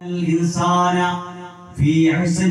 الإنسان في أحسن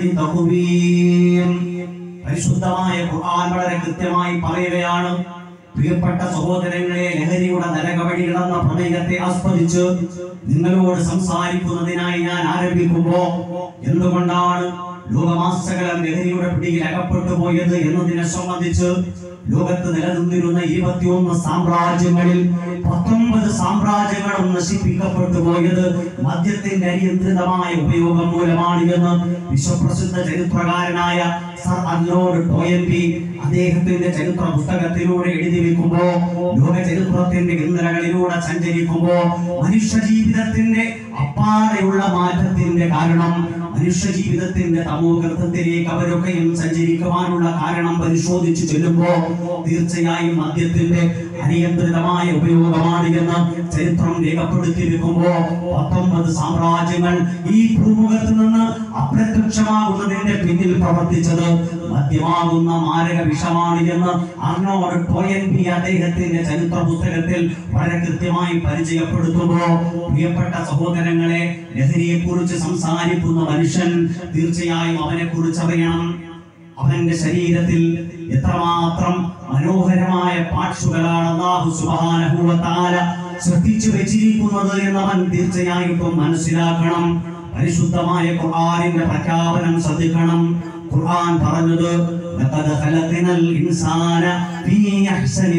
تقويم പരിശുദ്ധമായ ഖുർആൻ വളരെ കൃത്യമായി പറയുകയാണ് പ്രിയപ്പെട്ട സഹോദരങ്ങളെ ലഹരിയുടെ നരകവഴി കിടന്ന പ്രണയത്തെ ആസ്വദിച്ച് നിങ്ങളോട് സംസാരിക്കുന്നതിനായി ഞാൻ ആരംഭിക്കുമ്പോ എന്തുകൊണ്ടാണ് ലോകമാസകലം ലഹരിയുടെ പിടിയിൽ അകപ്പെട്ടു പോയത് എന്നതിനെ സംബന്ധിച്ച് ലോകത്ത് നിലനിന്നിരുന്ന ഇരുപത്തിയൊന്ന് സാമ്രാജ്യങ്ങളിൽ പത്തൊമ്പത് സാമ്രാജ്യങ്ങളും നശിപ്പിക്കപ്പെട്ടു പോയത് മദ്യത്തിന്റെ അനിയന്ത്രിതമായ ഉപയോഗം മൂലമാണ് എന്ന് വിശ്വപ്രസിദ്ധ ചരിത്രകാരനായ സർ അർണോൾഡ് ടോയൻബി അദ്ദേഹത്തിന്റെ ചരിത്ര പുസ്തകത്തിലൂടെ എഴുതി വെക്കുമ്പോ ലോക ചരിത്രത്തിന്റെ ഇന്നലകളിലൂടെ സഞ്ചരിക്കുമ്പോ മനുഷ്യ ജീവിതത്തിന്റെ അപ്പാടെയുള്ള മാറ്റത്തിന്റെ കാരണം മനുഷ്യ ജീവിതത്തിന്റെ തമോകൃതത്തിലേക്ക് അവരൊക്കെയും സഞ്ചരിക്കുവാനുള്ള കാരണം പരിശോധിച്ചു ചെല്ലുമ്പോ തീർച്ചയായും മദ്യത്തിന്റെ അനിയന്ത്രിതമായ ഉപയോഗമാണ് എന്ന് ചരിത്രം രേഖപ്പെടുത്തി വെക്കുമ്പോ പത്തൊമ്പത് സാമ്രാജ്യങ്ങൾ ഈ ഭൂമുഖത്ത് നിന്ന് അപ്രത്യക്ഷമാകുന്നതിന്റെ പിന്നിൽ പ്രവർത്തിച്ചത് മദ്യമാകുന്ന മാരക വിഷമാണ് എന്ന് അർണോഡ് ടോയൻബി അദ്ദേഹത്തിന്റെ ചരിത്ര പുസ്തകത്തിൽ വളരെ കൃത്യമായി പരിചയപ്പെടുത്തുമ്പോ പ്രിയപ്പെട്ട സഹോദരങ്ങളെ ലഹരിയെ കുറിച്ച് സംസാരിക്കുന്ന മനുഷ്യൻ തീർച്ചയായും അവനെ കുറിച്ച് അറിയണം അവന്റെ ശരീരത്തിൽ എത്രമാത്രം മനോഹരമായ പാർശ്വകളാണ് അല്ലാഹു സുബ്ഹാനഹു വ തആല ശ്രദ്ധിച്ചു വെച്ചിരിക്കുന്നത് എന്നവൻ തീർച്ചയായിട്ടും മനസ്സിലാക്കണം പരിശുദ്ധമായ ഖുർആനിന്റെ പ്രഖ്യാപനം ശ്രദ്ധിക്കണം ഖുർആൻ പറഞ്ഞത് ലഖദ് ഖലഖനൽ ഇൻസാന ഫീ അഹ്സനി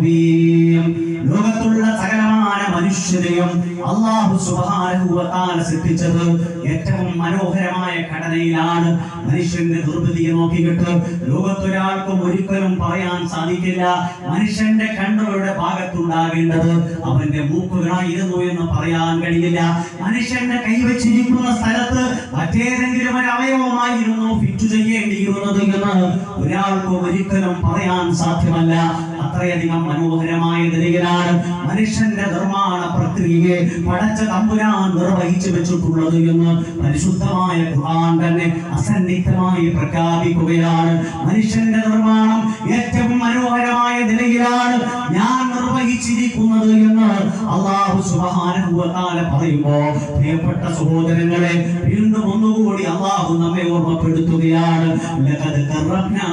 തഖ്വീം ലോകത്തുള്ള സകലമായ മനുഷ്യരെയും അല്ലാഹു സുബ്ഹാനഹു വ തആല സൃഷ്ടിച്ചത് ഏറ്റവും മനോഹരമായ ഘടനയിലാണ് മനുഷ്യന്റെ ദുർബുദ്ധിയെ നോക്കിയിട്ട് ലോകത്തൊരാൾക്കും ഒരിക്കലും പറയാൻ സാധിക്കില്ല മനുഷ്യന്റെ കണ്ണുകളുടെ ഭാഗത്തുണ്ടാകേണ്ടത് അവന്റെ മൂക്കുകളായിരുന്നു എന്ന് പറയാൻ കഴിയില്ല മനുഷ്യന്റെ കൈവച്ചിരിക്കുന്ന സ്ഥലത്ത് മറ്റേതെങ്കിലും ഒരു അവയവമായിരുന്നു ഫിറ്റ് ചെയ്യേണ്ടിയിരുന്നത് എന്ന് ഒരാൾക്കും ഒരിക്കലും പറയാൻ സാധ്യമല്ല അത്രയധികം മനോഹരമായ നിലയിലാണ് മനുഷ്യന്റെ നിർമ്മാണ പ്രക്രിയയെ പടച്ച തമ്പുരാൻ നിർവഹിച്ചു വെച്ചിട്ടുള്ളത് എന്ന് പരിശുദ്ധമായ ഖുർആൻ തന്നെ അസന്നിഗ്ധമായി പ്രഖ്യാപിക്കുകയാണ് മനുഷ്യന്റെ നിർമ്മാണം ഏറ്റവും മനോഹരമായ നിലയിലാണ് ഞാൻ നിർവഹിച്ചിരിക്കുന്നത് എന്ന് അള്ളാഹു സുബ്ഹാനഹു വ തആല പറയുമ്പോൾ പ്രിയപ്പെട്ട സഹോദരങ്ങളെ വീണ്ടും ഒന്നുകൂടി അള്ളാഹു നമ്മെ ഓർമ്മപ്പെടുത്തുകയാണ് ലഖദ് കറബ്നാ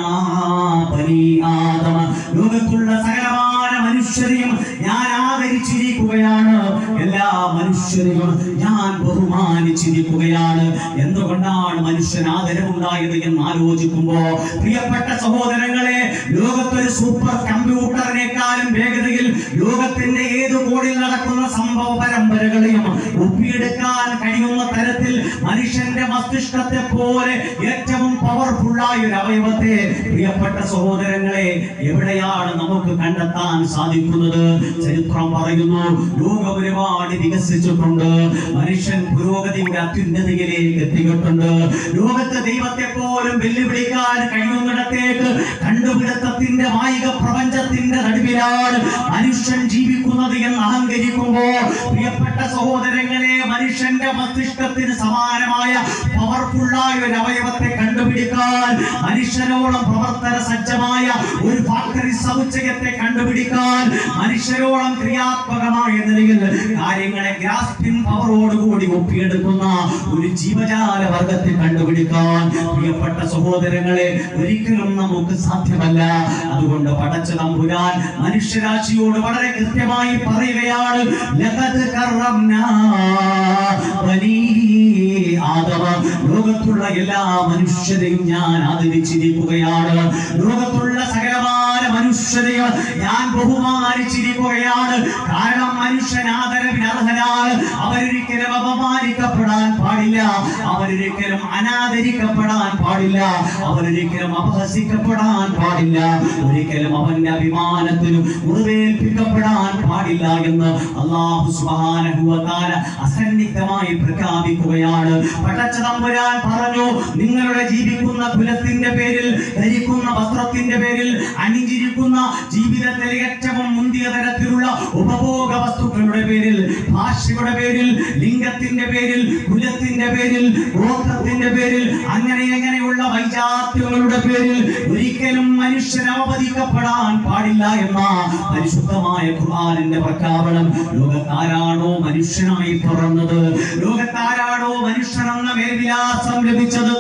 ബനീ ആദമ ലോകത്തുള്ള സകലമായ മനുഷ്യരെയും ഞാൻ ആദരിച്ചിരിക്കുകയാണ് എല്ലാ മനുഷ്യരെയും ഞാൻ ബഹുമാനിച്ചിരിക്കുകയാണ് എന്തുകൊണ്ടാണ് മനുഷ്യൻ ആദരവുണ്ടായത് എന്ന് ആലോചിക്കുമ്പോ പ്രിയപ്പെട്ട സഹോദരങ്ങളെ ലോകത്തൊരു സൂപ്പർ കമ്പ്യൂട്ടറിനേക്കാളും വേഗതയിൽ ലോകത്തിന്റെ ഏത് കോണിൽ നടക്കുന്ന സംഭവ പരമ്പരകളെയും ഒപ്പിയെടുക്കാൻ കഴിയുന്ന തരത്തിൽ മനുഷ്യന്റെ മസ്തിഷ്കത്തെ പോലെ ഏറ്റവും പവർഫുള്ളായ ഒരു അവയവത്തെ പ്രിയപ്പെട്ട സഹോദരങ്ങളെ എവിടെയാണ് നമുക്ക് കണ്ടെത്താൻ സാധിക്കുന്നത് ചരിത്രം പറയുന്നു ലോകം ഒരുപാട് വികസിച്ചിട്ടുണ്ട് മനുഷ്യൻ പുരോഗതിയുടെ അത്യുന്നതിയിലേക്ക് എത്തിയിട്ടുണ്ട് ലോകത്ത് ദൈവത്തെ പോലും വെല്ലുവിളിക്കാൻ കഴിയുന്നിടത്തേക്ക് കണ്ടുപിടുത്തത്തിന്റെ മായിക പ്രപഞ്ചത്തിന്റെ നടുവിലാണ് മനുഷ്യൻ ജീവിക്കുന്നത് എന്ന് അഹങ്കരിക്കുമ്പോ പ്രിയപ്പെട്ട സഹോദരങ്ങളെ മനുഷ്യന്റെ മസ്തിഷ്കത്തിന് സമാനമായ പവർഫുള്ളായ ഒരു അവയവത്തെ കണ്ടുപിടിക്കാൻ മനുഷ്യരോളം പ്രവർത്തന സജ്ജമായ ഒരു ഫാക്ടറി സമുച്ചയത്തെ കണ്ടുപിടിക്കാൻ മനുഷ്യരോളം ക്രിയാത്മകമായ നിലയിൽ കാര്യങ്ങളെ ഗ്രാസ്പിംഗ് പവറോടുകൂടി ഒപ്പിയെടുക്കുന്ന ഒരു ജീവജാല വർഗത്തെ കണ്ടുപിടിക്കാൻ പ്രിയപ്പെട്ട സഹോദരങ്ങളെ ഒരിക്കലും നമുക്ക് സാധ്യമല്ല അതുകൊണ്ട് പടച്ച തമ്പുരാൻ മനുഷ്യരാശിയോട് വളരെ കൃത്യമായി പറയുകയാണ് ലഖദ് കറംനാ ബനീ ആദമ ലോകത്തുള്ള എല്ലാ മനുഷ്യരെയും ഞാൻ ആദരിച്ചിരിക്കുകയാണ് ലോകത്തുള്ള സകലമായ മനുഷ്യരെയും ഞാൻ ബഹുമാനിച്ചിരിക്കുകയാണ് കാരണം മനുഷ്യൻ ആദരവിന് അർഹനാണ് അവരൊരിക്കലും അപമാനിക്കപ്പെടാൻ പാടില്ല അവരൊരിക്കലും അനാദരിക്കപ്പെടാൻ പാടില്ല അവരൊരിക്കലും അപഹസിക്കപ്പെടാൻ പാടില്ല ഒരിക്കലും അവന്റെ അഭിമാനത്തിന് മുറിവേൽപ്പിക്കപ്പെടാൻ പാടില്ല എന്ന് അള്ളാഹു സുബ്ഹാനഹു വ തആല അസന്നിഗ്ധമായി പ്രഖ്യാപിക്കുകയാണ് പടച്ച തമ്പുരാൻ പറഞ്ഞു നിങ്ങളുടെ ജീവിക്കുന്ന കുലത്തിന്റെ പേരിൽ ധരിക്കുന്ന വസ്ത്രത്തിന്റെ പേരിൽ അണിഞ്ഞിരിക്കുന്ന ജീവിതത്തിലെ ഏറ്റവും മുന്തിയ തരത്തിലുള്ള ഉപഭോഗ വസ്തുക്കളുടെ പേരിൽ ഭാഷയുടെ പേരിൽ ലിംഗത്തിന്റെ പേരിൽ കുലത്തിന്റെ വർഗത്തിന്റെ പേരിൽ ഗോത്രത്തിന്റെ പേരിൽ അങ്ങനെ അങ്ങനെയുള്ള വൈജാത്യങ്ങളുടെ പേരിൽ ഒരിക്കലും മനുഷ്യൻ അവമതിക്കപ്പെടാൻ പാടില്ല എന്ന പരിശുദ്ധമായ ഖുർആനിന്റെ പ്രഖ്യാപനം ലോകത്താരാണോ മനുഷ്യനായി പിറന്നത് ലോകത്താരാണോ മനുഷ്യനെന്ന മേൽവിലാസം ലഭിച്ചത്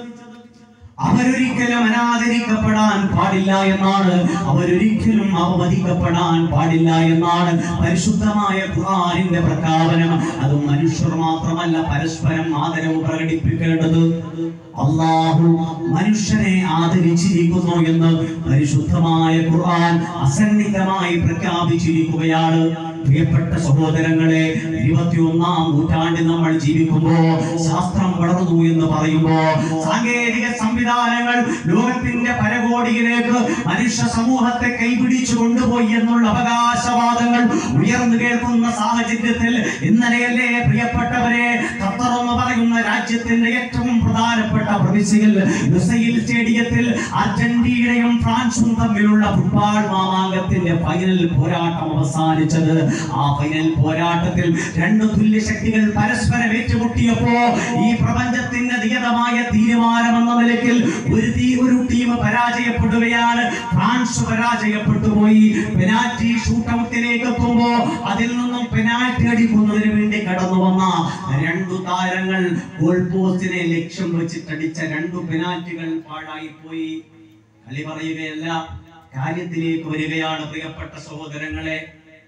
അവരൊരിക്കലും അനാദരിക്കപ്പെടാൻ പാടില്ല എന്നാണ് അവരൊരിക്കലും അവമതിക്കപ്പെടാൻ പാടില്ല എന്നാണ് പരിശുദ്ധമായ ഖുർആനിന്റെ പ്രഖ്യാപനം അത് മനുഷ്യർ മാത്രമല്ല പരസ്പരം ആദരവ് പ്രകടിപ്പിക്കേണ്ടത് അള്ളാഹു മനുഷ്യനെ ആദരിച്ചിരിക്കുന്നു എന്ന് പരിശുദ്ധമായ ഖുർആൻ അസന്നിഗ്ധമായി പ്രഖ്യാപിച്ചിരിക്കുകയാണ് പ്രിയപ്പെട്ട സഹോദരങ്ങളെ ഇരുപത്തിയൊന്നാം നൂറ്റാണ്ടിൽ നമ്മൾ ജീവിക്കുമ്പോ ശാസ്ത്രം വളർന്നു എന്ന് പറയുമ്പോ സാങ്കേതിക സംവിധാനങ്ങൾ ലോകത്തിന്റെ പരകോടിയിലേക്ക് മനുഷ്യ സമൂഹത്തെ കൈപിടിച്ചു കൊണ്ടുപോയി എന്നുള്ള അവകാശവാദങ്ങൾ ഉയർന്നു കേൾക്കുന്ന സാഹചര്യത്തിൽ ഇന്നലെയല്ലേ പ്രിയപ്പെട്ടവരെ ഖത്തർ എന്ന് പറയുന്ന രാജ്യത്തിന്റെ ഏറ്റവും പ്രധാനപ്പെട്ട പ്രവിശ്യയിൽ ലുസൈൽ സ്റ്റേഡിയത്തിൽ അർജന്റീനയും ഫ്രാൻസും തമ്മിലുള്ള ഫുട്ബോൾ മാമാങ്കത്തിന്റെ ഫൈനൽ പോരാട്ടം അവസാനിച്ചത് ആ ഫൈനൽ പോരാട്ടത്തിൽ രണ്ട് തുല്യ ശക്തികൾ പരസ്പരം ഏറ്റുമുട്ടിയപ്പോ ഈ പ്രപഞ്ചത്തിന്റെ നിയതമായ തീരുമാനം എന്ന നിലയ്ക്ക് ഒരു തീ ഒരു ടീം പരാജയപ്പെടുകയാണ് ഫ്രാൻസ് പരാജയപ്പെട്ടു പോയി പെനാൽറ്റി ഷൂട്ടൗട്ടിലേക്ക് എത്തുമ്പോ അതിൽ നിന്നും പെനാൽറ്റി അടിക്കുന്നതിന് വേണ്ടി കടന്നു വന്ന രണ്ടു താരങ്ങൾ ഗോൾ പോസ്റ്റിനെ ലക്ഷ്യം വെച്ചിട്ടടിച്ച രണ്ടു പെനാൽറ്റികൾ പാഴായി പോയി കളി പറയുകയല്ല കാര്യത്തിലേക്ക് വരികയാണ് പ്രിയപ്പെട്ട സഹോദരങ്ങളെ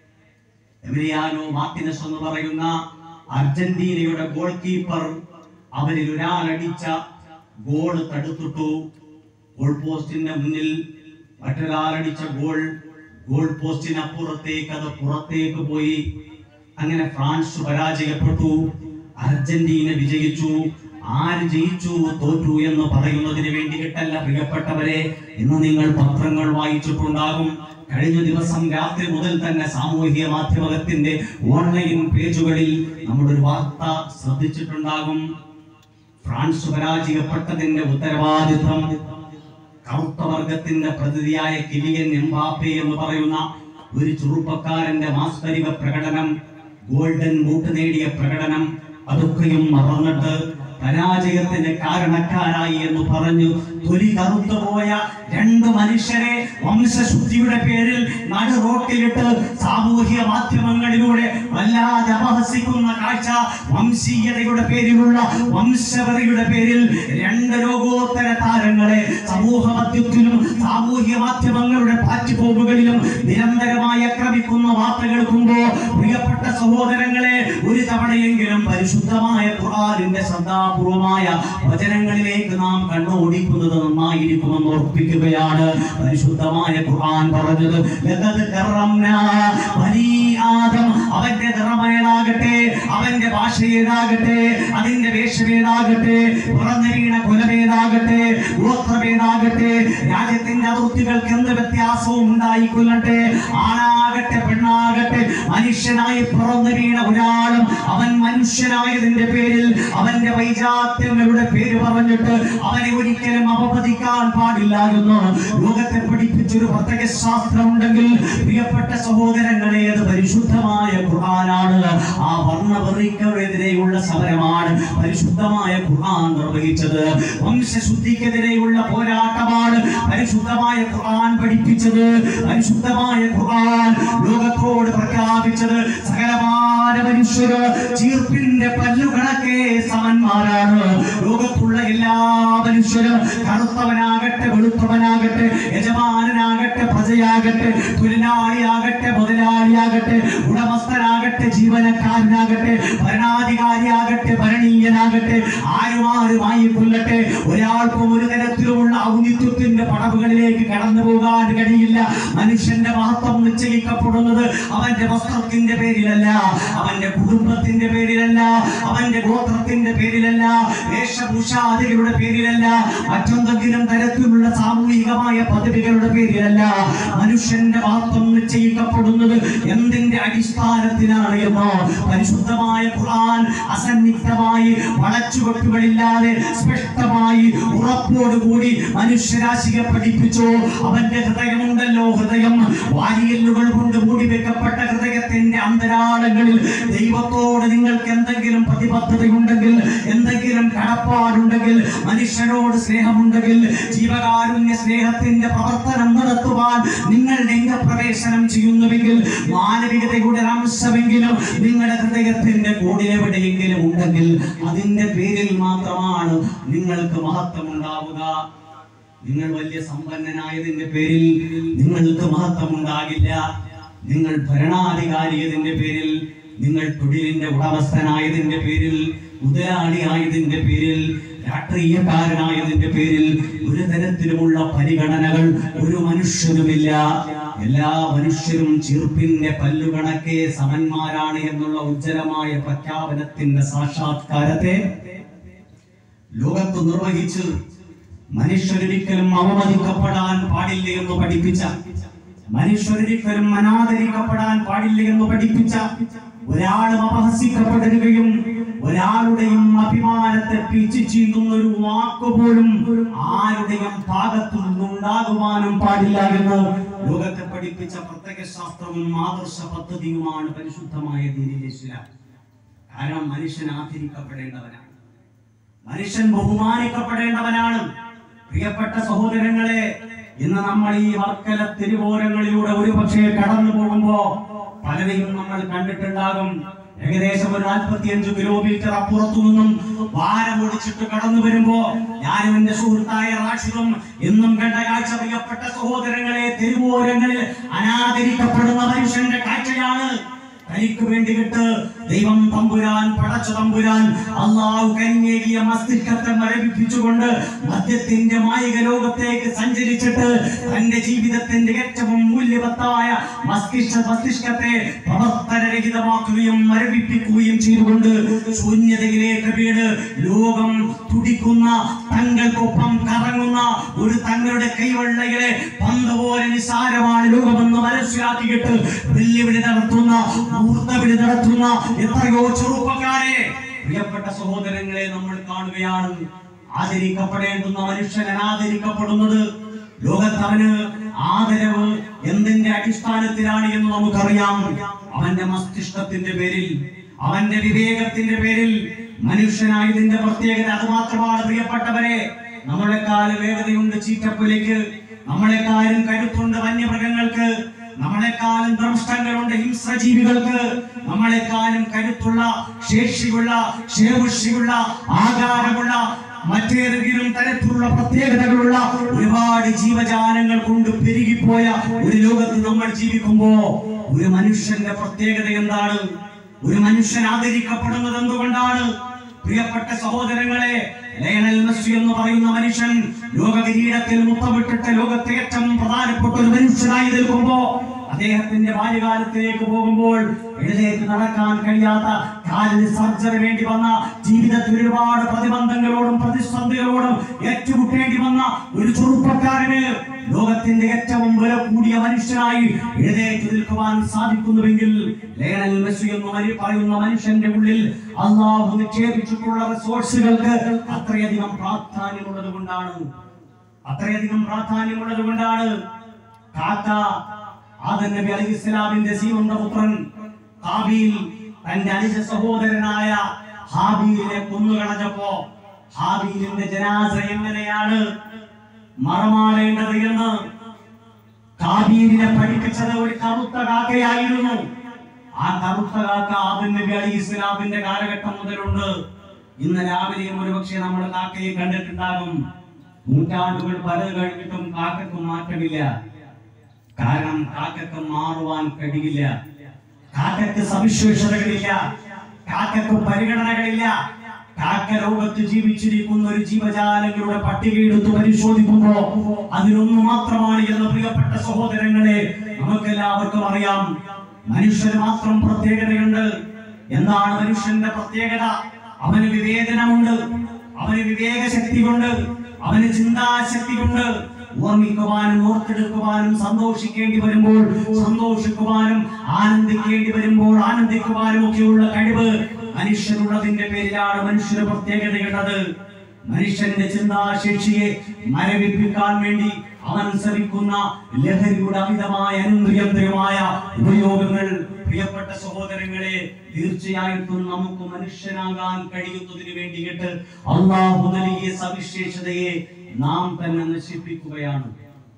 എമിലിയാനോ മാർട്ടിനസ് എന്ന് പറയുന്ന അർജന്റീനയുടെ ഗോൾ കീപ്പർ അവരിൽ ഒരാൾ അടിച്ച ഗോൾ തടുത്തിട്ടു ഗോൾ പോസ്റ്റിന്റെ മുന്നിൽ മറ്റൊരാൾ അടിച്ച ഗോൾ ഗോൾ പോസ്റ്റിന് അപ്പുറത്തേക്ക് അത് പുറത്തേക്ക് പോയി അങ്ങനെ ഫ്രാൻസ് പരാജയപ്പെട്ടു അർജന്റീന വിജയിച്ചു ആര് ജയിച്ചു തോറ്റു എന്ന് പറയുന്നതിന് വേണ്ടിയിട്ടല്ല പ്രിയപ്പെട്ടവരെ ഇന്ന് നിങ്ങൾ പത്രങ്ങൾ വായിച്ചിട്ടുണ്ടാകും കഴിഞ്ഞ ദിവസം രാത്രി മുതൽ തന്നെ സാമൂഹിക മാധ്യമത്തിന്റെ ഓൺലൈൻ പേജുകളിൽ നമ്മളൊരു വാർത്ത ശ്രദ്ധിച്ചിട്ടുണ്ടാകും ഫ്രാൻസ് പരാജയപ്പെട്ടതിന്റെ ഉത്തരവാദിത്വം കറുത്ത വർഗത്തിന്റെ പ്രതിനിധിയായ കിലിയൻ എംബാപ്പെ എന്ന് പറയുന്ന ഒരു ചെറുപ്പക്കാരന്റെ മാസ്തരിക പ്രകടനം ഗോൾഡൻ ബൂട്ട് നേടിയ പ്രകടനം അതൊക്കെയും മറന്നിട്ട് പരാജയത്തിന് കാരണക്കാരായി എന്ന് പറഞ്ഞു തൊലി കറുത്തുപോയ രണ്ട് മനുഷ്യരെ വംശശുദ്ധിയുടെ പേരിൽ നടു റോട്ടിലിട്ട് സാമൂഹ്യ മാധ്യമങ്ങളിലൂടെ വല്ലാതെ അപഹസിക്കുന്ന കാഴ്ച വംശീയതയുടെ പേരിലുള്ള വംശവറിയുടെ പേരിൽ രണ്ട് ലോകോത്തര താരങ്ങളെ സമൂഹ മധ്യത്തിലും സാമൂഹ്യ മാധ്യമങ്ങളുടെ പ്ലാറ്റ്ഫോമുകളിലും നിരന്തരമായി ആക്രമിക്കുന്ന വാർത്ത കേൾക്കുമ്പോ പ്രിയപ്പെട്ട സഹോദരങ്ങളെ ഒരു തവണയെങ്കിലും പരിശുദ്ധമായ ഖുർആനിന്റെ ശ്രദ്ധാപൂർവമായ വചനങ്ങളിലേക്ക് നാം കണ്ണോടിക്കുന്നത് നന്നായിരിക്കുമെന്ന് ഓർപ്പിക്കുകയാണ് പരിശുദ്ധമായ ഖുർആൻ പറഞ്ഞത് ലഖദ് കറംനാ ബനീ ആദം അവന്റെ നിറമേതാകട്ടെ അവന്റെ ഭാഷ ഏതാകട്ടെ അതിന്റെ വേഷമേതാകട്ടെ പുറന്നു വീണ കുലമേതാകട്ടെ ഗോത്രമേതാകട്ടെ രാജ്യത്തിന്റെ അതിർത്തികൾക്ക് എന്ത് വ്യത്യാസവും ഉണ്ടായിക്കൊള്ളട്ടെ ആണാകട്ടെ പെണ്ണാകട്ടെ മനുഷ്യനായി പിറന്നു വീണ ഒരാളും അവൻ മനുഷ്യനായതിന്റെ പേരിൽ അവന്റെ വൈജാത്യങ്ങളുടെ പേര് പറഞ്ഞിട്ട് അവനെ ഒരിക്കലും അപമതിക്കാൻ പാടില്ല എന്ന് ലോകത്തെ പഠിപ്പിച്ചൊരു പ്രത്യേക ശാസ്ത്രമുണ്ടെങ്കിൽ പ്രിയപ്പെട്ട സഹോദരങ്ങളെ അത് പരിശുദ്ധമായ ഖുർആനാണ് ആ വർണ്ണവെറിക്കെതിരെയുള്ള സമരമാണ് പരിശുദ്ധമായ ഖുർആൻ നിർവഹിച്ചത് വംശശുദ്ധിക്കെതിരെയുള്ള പോരാട്ടമാണ് പരിശുദ്ധമായ ഖുർആൻ പഠിപ്പിച്ചത് പരിശുദ്ധമായ ഖുർആൻ ലോകത്തോട് പ്രഖ്യാപിച്ചത് സകലമാന മനുഷ്യര് ചീർപ്പിന്റെ പല്ലുകണക്കെ സമന്മാരാണ് ലോകത്തുള്ള എല്ലാ മനുഷ്യരും കറുത്തവനാകട്ടെ വെളുത്തവനാകട്ടെ യജമാനനാകട്ടെ പ്രജയാകട്ടെ തൊഴിലാളിയാകട്ടെ മുതലാളിയാകട്ടെ ഉടമസ്ഥനാകട്ടെ ജീവനക്കാരനാകട്ടെ ഭരണാധികാരിയാകട്ടെ ഭരണീയനാകട്ടെ ആരുമാരുമായി കൊല്ലട്ടെ ഒരാൾക്കും ഒരു തരത്തിലുമുള്ള ഔന്നിത്യത്തിന്റെ പടവുകളിലേക്ക് കടന്നു പോകാൻ കഴിയില്ല മനുഷ്യന്റെ മഹത്വം നിശ്ചയിക്കപ്പെടുന്നത് അവന്റെ വസ്ത്രത്തിന്റെ പേരിലല്ല അവന്റെ കുടുംബത്തിന്റെ പേരിലല്ല അവന്റെ ഗോത്രത്തിന്റെ പേരിലല്ല വേഷഭൂഷാദികളുടെ പേരിലല്ല മറ്റെന്തെങ്കിലും തരത്തിലുള്ള സാമൂഹികമായ പദവികളുടെ പേരിലല്ല മനുഷ്യന്റെ മഹത്വം നിശ്ചയിക്കപ്പെടുന്നത് എന്തിന്റെ അടിസ്ഥാനത്തിലാണ് എന്നോ പരിശുദ്ധമായ ഖുർആൻ അസന്നിഗ്ധമായി വളച്ചുവെട്ടുകളില്ലാതെ സ്പഷ്ടമായി ഉറപ്പോടുകൂടി മനുഷ്യരാശിയെ പഠിപ്പിച്ചു അവന്റെ ഹൃദയമുണ്ടല്ലോ ഹൃദയം വാരിയല്ലുകൾ കൊണ്ട് മൂടി വെക്കപ്പെട്ട ഹൃദയത്തിന്റെ അന്തരാളങ്ങളിൽ ദൈവത്തോട് നിങ്ങൾക്ക് എന്തെങ്കിലും പ്രതിബദ്ധതയുണ്ടെങ്കിൽ എന്തെങ്കിലും സ്നേഹമുണ്ടെങ്കിൽ മനുഷ്യരോട് സ്നേഹമുണ്ടെങ്കിൽ ജീവകാരുണ്യ സ്നേഹത്തിന്റെ പ്രവർത്തനം നടത്തുവാൻ നിങ്ങൾ രംഗപ്രവേശനം ചെയ്യുന്നുവെങ്കിൽ മാനവികതയുടെ ഒരു അംശമെങ്കിലും നിങ്ങളുടെ ഹൃദയത്തിന്റെ കൂടിലെവിടെയെങ്കിലും ഉണ്ടെങ്കിൽ അതിന്റെ പേരിൽ മാത്രമാണ് നിങ്ങൾക്ക് മഹത്വം ഉണ്ടാവുക നിങ്ങൾ വലിയ സമ്പന്നനായതിന്റെ പേരിൽ നിങ്ങൾക്ക് മഹത്വം ഉണ്ടാകില്ല നിങ്ങൾ ഭരണാധികാരിയതിന്റെ പേരിൽ നിങ്ങൾ തൊഴിലിന്റെ ഉടമസ്ഥനായതിന്റെ പേരിൽ മുതലാളിയായതിന്റെ പേരിൽ രാഷ്ട്രീയക്കാരനായതിന്റെ പേരിൽ ഒരു തരത്തിലുമുള്ള പരിഗണനകൾ ഒരു മനുഷ്യനുമില്ല എല്ലാ മനുഷ്യരും ചീർപ്പിന്റെ പല്ലുകണക്കെ സമന്മാരാണ് എന്നുള്ള ഉജ്ജ്വലമായ പ്രഖ്യാപനത്തിന്റെ സാക്ഷാത്കാരത്തെ ലോകത്ത് നിർവഹിച്ച് മനുഷ്യരൊരിക്കലും അവമതിക്കപ്പെടാൻ പാടില്ല എന്ന് പഠിപ്പിച്ച മനുഷ്യരൊരിക്കലും അനാദരിക്കപ്പെടാൻ പാടില്ല എന്ന് പഠിപ്പിച്ച ഒരാളും അപഹസിക്കപ്പെടരുകയും ഒരാളുടെയും അഭിമാനത്തെ പിച്ചു ചീന്തുന്ന ഒരു വാക്കുപോലും ആരുടെയും ഭാഗത്തു നിന്നുണ്ടാകുവാനും പാടില്ല എന്ന് ലോകത്തെ പഠിപ്പിച്ച പ്രത്യേക ശാസ്ത്രവും ആദർശ പദ്ധതിയുമാണ് പരിശുദ്ധമായ ദീനിൽ ഇസ്ലാം കാരണം മനുഷ്യൻ ആദരിക്കപ്പെടേണ്ടവനാണ് മനുഷ്യൻ ബഹുമാനിക്കപ്പെടേണ്ടവനാണ് പ്രിയപ്പെട്ട സഹോദരങ്ങളെ ഇന്ന് നമ്മൾ ഈ വർക്കല തിരുവോരങ്ങളിലൂടെ ഒരു പക്ഷേ കടന്നു പോകുമ്പോ പലരെയും നമ്മൾ കണ്ടിട്ടുണ്ടാകും ഏകദേശം ഒരു നാൽപ്പത്തിയഞ്ച് കിലോമീറ്റർ അപ്പുറത്തു നിന്നും വാരം ഒടിച്ചിട്ട് കടന്നു വരുമ്പോ ഞാനും എന്റെ സുഹൃത്തായ റാഷിദും എന്നും കണ്ട കാഴ്ച പ്രിയപ്പെട്ട സഹോദരങ്ങളെ തെരുവോരങ്ങളിൽ അനാദരിക്കപ്പെടുന്ന മനുഷ്യന്റെ കാഴ്ചയാണ് തനിക്ക് വേണ്ടിയിട്ട് ദൈവം തമ്പുരാൻ പടച്ച തമ്പുരാൻ അള്ളാഹു കനിഞ്ഞേകിയ മസ്തിഷ്കത്തെ മരവിപ്പിച്ചുകൊണ്ട് മദ്യത്തിന്റെ മായിക ലോകത്തേക്ക് സഞ്ചരിച്ചിട്ട് തന്റെ ജീവിതത്തിന്റെ ഏറ്റവും മൂല്യവത്തായ മസ്തിഷ്ക മസ്തിഷ്കത്തെ പ്രവർത്തനരഹിതമാക്കുകയും മരവിപ്പിക്കുകയും ചെയ്തുകൊണ്ട് ശൂന്യതയിലേക്ക് വീട് ലോകം തുടിക്കുന്ന തങ്ങൾക്കൊപ്പം കറങ്ങുന്ന ഒരു തങ്ങളുടെ കൈവെള്ളകളെ പന്ത് പോലെ നിസാരമാണ് ലോകമെന്ന് മനസ്സിലാക്കിയിട്ട് വെല്ലുവിളി നടത്തുന്ന മൂർത്തവിളി നടത്തുന്ന എത്രയോ ചെറുപ്പക്കാരെ പ്രിയപ്പെട്ട സഹോദരങ്ങളെ നമ്മൾ കാണുകയാണ് ആദരിക്കപ്പെടേണ്ടുന്ന മനുഷ്യൻ അനാദരിക്കപ്പെടുന്നത് ലോകത്ത് അവന് ആദരവ് എന്തിന്റെ അടിസ്ഥാനത്തിലാണ് എന്ന് നമുക്കറിയാം അവന്റെ മസ്തിഷ്കത്തിന്റെ പേരിൽ അവന്റെ വിവേകത്തിന്റെ പേരിൽ മനുഷ്യനായതിന്റെ പ്രത്യേകത അത് മാത്രമാണ് പ്രിയപ്പെട്ടവരെ നമ്മളെക്കാളും വേഗതയുണ്ട് ചീറ്റപ്പുലിക്ക് നമ്മളെക്കാളും കരുത്തുണ്ട് വന്യമൃഗങ്ങൾക്ക് നമ്മളെക്കാളും ദംഷ്ടങ്ങളുണ്ട് ഹിംസജീവികൾക്ക് നമ്മളെക്കാളും കരുത്തുള്ള ശേഷിയുള്ള ശേഷിയുള്ള ആകാരമുള്ള മറ്റേതെങ്കിലും തരത്തിലുള്ള പ്രത്യേകതകളുള്ള ഒരുപാട് ജീവജാലങ്ങൾ കൊണ്ട് പെരുകിപ്പോയ ഒരു ലോകത്ത് നമ്മൾ ജീവിക്കുമ്പോ ഒരു മനുഷ്യന്റെ പ്രത്യേകത എന്താണ് ഒരു മനുഷ്യൻ ആദരിക്കപ്പെടുന്നത് എന്തുകൊണ്ടാണ് പ്രിയപ്പെട്ട സഹോദരങ്ങളെ ലയണൽ മെസ്സി എന്ന് പറയുന്ന മനുഷ്യൻ ലോക കിരീടത്തിൽ മുത്തമിട്ടിട്ട് ലോകത്തെ ഏറ്റവും പ്രധാനപ്പെട്ട ഒരു മനുഷ്യനായി നിൽക്കുമ്പോ അദ്ദേഹത്തിന്റെ ബാല്യകാലത്തിലേക്ക് പോകുമ്പോൾ എഴുന്നേറ്റ് നടക്കാൻ കഴിയാത്ത കാലിന് സർജറി വേണ്ടി വന്ന ജീവിതത്തിൽ ഒരുപാട് പ്രതിബന്ധങ്ങളോടും പ്രതിസന്ധികളോടും ഏറ്റുമുട്ടേണ്ടി വന്ന ഒരു ചെറുപ്പക്കാരന് ലോകത്തിന്റെ ഏറ്റവും വില കൂടിയ മനുഷ്യനായി എഴുന്നേറ്റ് നിൽക്കുവാൻ സാധിക്കുന്നുവെങ്കിൽ ലയണൽ മെസ്സി എന്ന് മനി- പറയുന്ന മനുഷ്യന്റെ ഉള്ളിൽ അള്ളാഹു നിക്ഷേപിച്ചിട്ടുള്ള റിസോഴ്സുകൾക്ക് അത്രയധികം പ്രാധാന്യമുള്ളത് കൊണ്ടാണ് അത്രയധികം പ്രാധാന്യമുള്ളത് കൊണ്ടാണ് കാക്ക ആദൻ നബി അലൈഹി ഇസ്ലാമിന്റെ സീമന്ത പുത്രൻ ഹാബീൽ തന്റെ അനുജ സഹോദരനായ ഹാബീലിനെ കൊന്നുകളഞ്ഞപ്പോ ഹാബീലിന്റെ ജനാസ എങ്ങനെയാണ് മറമാടേണ്ടത് എന്ന് കാബീലിനെ പഠിപ്പിച്ചത് ഒരു കറുത്ത കാക്കയായിരുന്നു ആ കറുത്ത കാക്ക ആദൻ നബി അലൈഹി ഇസ്ലാമിന്റെ കാലഘട്ടം മുതലുണ്ട് ഇന്ന് രാവിലെയും ഒരുപക്ഷെ നമ്മൾ കാക്കയെ കണ്ടിട്ടുണ്ടാകും നൂറ്റാണ്ടുകൾ പലത് കഴിഞ്ഞിട്ടും കാക്കയ്ക്ക് മാറ്റമില്ല കാരണം കാക്കയ്ക്ക് മാറുവാൻ കഴിയില്ല കാക്കയ്ക്ക് സവിശേഷതകളില്ല കാക്കയ്ക്ക് പരിഗണനകളില്ല കാക്ക ലോകത്ത് ജീവിച്ചിരിക്കുന്ന ഒരു ജീവജാലങ്ങളുടെ പട്ടിക എടുത്ത് പരിശോധിക്കുമ്പോ അതിലൊന്നു മാത്രമാണ് എന്ന് പ്രിയപ്പെട്ട സഹോദരങ്ങളെ നമുക്കെല്ലാവർക്കും അറിയാം മനുഷ്യന് മാത്രം പ്രത്യേകതയുണ്ട് എന്താണ് മനുഷ്യന്റെ പ്രത്യേകത അവന് വിവേചനമുണ്ട് അവന് വിവേക ശക്തി കൊണ്ട് അവന് ചിന്താശക്തി കൊണ്ട് ഓർമ്മിക്കുവാനും ഓർത്തെടുക്കുവാനും സന്തോഷിക്കേണ്ടി വരുമ്പോൾ സന്തോഷിക്കുവാനും ആനന്ദിക്കേണ്ടി വരുമ്പോൾ ആനന്ദിക്കുവാനും ഒക്കെയുള്ള കഴിവ് മനുഷ്യനുള്ളതിന്റെ പേരിലാണ് മനുഷ്യന് പ്രത്യേകതയുള്ളത് മനുഷ്യന്റെ ചിന്താശേഷിയെ മരവിപ്പിക്കാൻ വേണ്ടി അവൻ ശ്രമിക്കുന്ന ലഹരിയുടെ അമിതമായ അനുഗ്രഹമായ ഉപയോഗങ്ങൾ പ്രിയപ്പെട്ട സഹോദരങ്ങളെ തീർച്ചയായിട്ടും നമുക്ക് മനുഷ്യനാകാൻ കഴിയുന്നതിന് വേണ്ടിയിട്ട് അള്ളാഹു നൽകിയ സവിശേഷതയെ നാം തന്നെ നശിപ്പിക്കുകയാണ്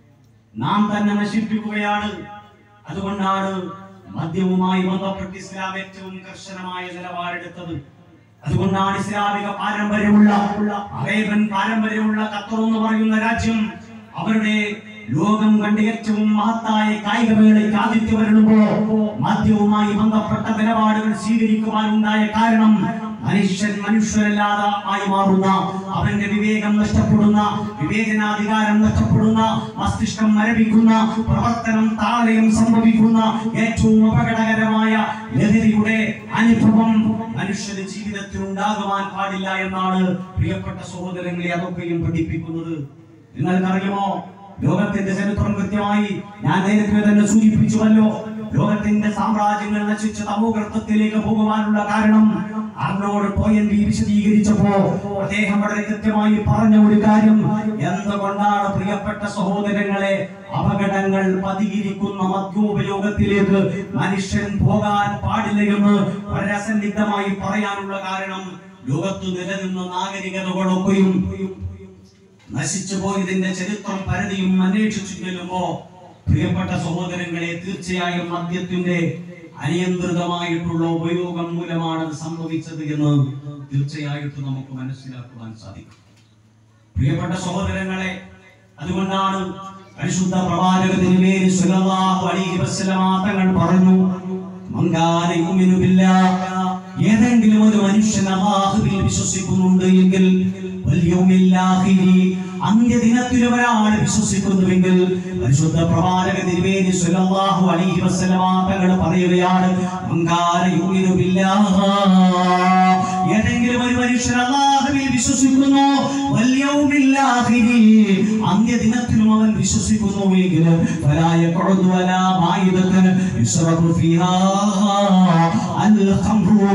നാം തന്നെ നശിപ്പിക്കുകയാണ് അതുകൊണ്ടാണ് മദ്യവുമായി ബന്ധപ്പെട്ട് ഇസ്ലാം ഏറ്റവും കർശനമായ നിലപാടെടുത്തത് അതുകൊണ്ടാണ് ഇസ്ലാമിക പാരമ്പര്യമുള്ള അറേബ്യൻ പാരമ്പര്യമുള്ള ഖത്തർ എന്ന് പറയുന്ന രാജ്യം അവരുടെ ലോകം കണ്ട ഏറ്റവും മഹത്തായ കായികമേളയ്ക്ക് ആതിഥ്യം വരുമ്പോ മദ്യവുമായി ബന്ധപ്പെട്ട നിലപാടുകൾ സ്വീകരിക്കുവാനുണ്ടായ കാരണം മനുഷ്യൻ മനുഷ്യരല്ലാതെ ആയി മാറുന്ന അവന്റെ വിവേകം നഷ്ടപ്പെടുന്ന വിവേചനാധികാരം നഷ്ടപ്പെടുന്ന മസ്തിഷ്കം മരവിക്കുന്ന പ്രവർത്തനം താളയം സംഭവിക്കുന്ന ഏറ്റവും അപകടകരമായ ലഹരിയുടെ അനുഭവം മനുഷ്യന്റെ ജീവിതത്തിൽ ഉണ്ടാകുവാൻ പാടില്ല എന്നാണ് പ്രിയപ്പെട്ട സഹോദരങ്ങളെ അതൊക്കെയും പഠിപ്പിക്കുന്നത് നിങ്ങൾക്കറിയുമോ ലോകത്തിന്റെ ചരിത്രം കൃത്യമായി ഞാൻ നേരത്തെ തന്നെ സൂചിപ്പിച്ചുവല്ലോ ലോകത്തിന്റെ സാമ്രാജ്യങ്ങൾ നശിച്ച തമോകൃത്യത്തിലേക്ക് പോകുവാനുള്ള കാരണം അർണോട് പോയന്റി വിശദീകരിച്ചപ്പോ അദ്ദേഹം വളരെ കൃത്യമായി പറഞ്ഞ ഒരു കാര്യം എന്തുകൊണ്ടാണ് പ്രിയപ്പെട്ട സഹോദരങ്ങളെ അപകടങ്ങൾ പതിയിരിക്കുന്ന മദ്യോപയോഗത്തിലേക്ക് മനുഷ്യൻ പോകാൻ പാടില്ല എന്ന് വളരെ അസന്നിഗ്ധമായി പറയാനുള്ള കാരണം ലോകത്ത് നിലനിന്ന നാഗരികതകളൊക്കെയും നശിച്ചു പോയതിന്റെ ചരിത്രം പരതിയും അന്വേഷിച്ചു ചെല്ലുമ്പോ പ്രിയപ്പെട്ട സഹോദരങ്ങളെ തീർച്ചയായും മദ്യത്തിന്റെ അനിയന്ത്രിതമായിട്ടുള്ള ഉപയോഗം മൂലമാണ് അത് സംഭവിച്ചത് എന്ന് തീർച്ചയായിട്ടും നമുക്ക് മനസ്സിലാക്കുവാൻ സാധിക്കും പ്രിയപ്പെട്ട സഹോദരങ്ങളെ അതുകൊണ്ടാണ് പരിശുദ്ധ പ്രവാചക തിരുമേനി സ്വല്ലല്ലാഹു അലൈഹി വസല്ലമ തങ്ങൾ പറഞ്ഞു മങ്കാന യുമിനു ബില്ലാഹ് ഏതെങ്കിലും ഒരു മനുഷ്യൻ അല്ലാഹുവിൽ വിശ്വസിക്കുന്നുണ്ട് എങ്കിൽ വൽ യൗമിൽ ആഖിരി അന്ത്യദിനത്തിൽ ഒരാൾ വിശ്വസിക്കുന്നുവെങ്കിൽ പരിശുദ്ധ പ്രവാചക തിരുമേനി സ്വല്ലല്ലാഹു അലൈഹി വസല്ലമ തങ്ങൾ പറയുകയാണ് മങ്കാന യുമിനു ബില്ലാഹ് ഏതെങ്കിലും ഒരു മനുഷ്യൻ അല്ലാഹുവിൽ വിശ്വസിക്കുന്നു വൽ യൗമിൽ ആഖിരി അന്ത്യദിനത്തിലും അവൻ വിശ്വസിക്കുന്നു എങ്കിൽ ഫലാ യഖഉദു വലാ മായിദതൻ യുസ്റബു ഫീഹാ അൽ ഖംറു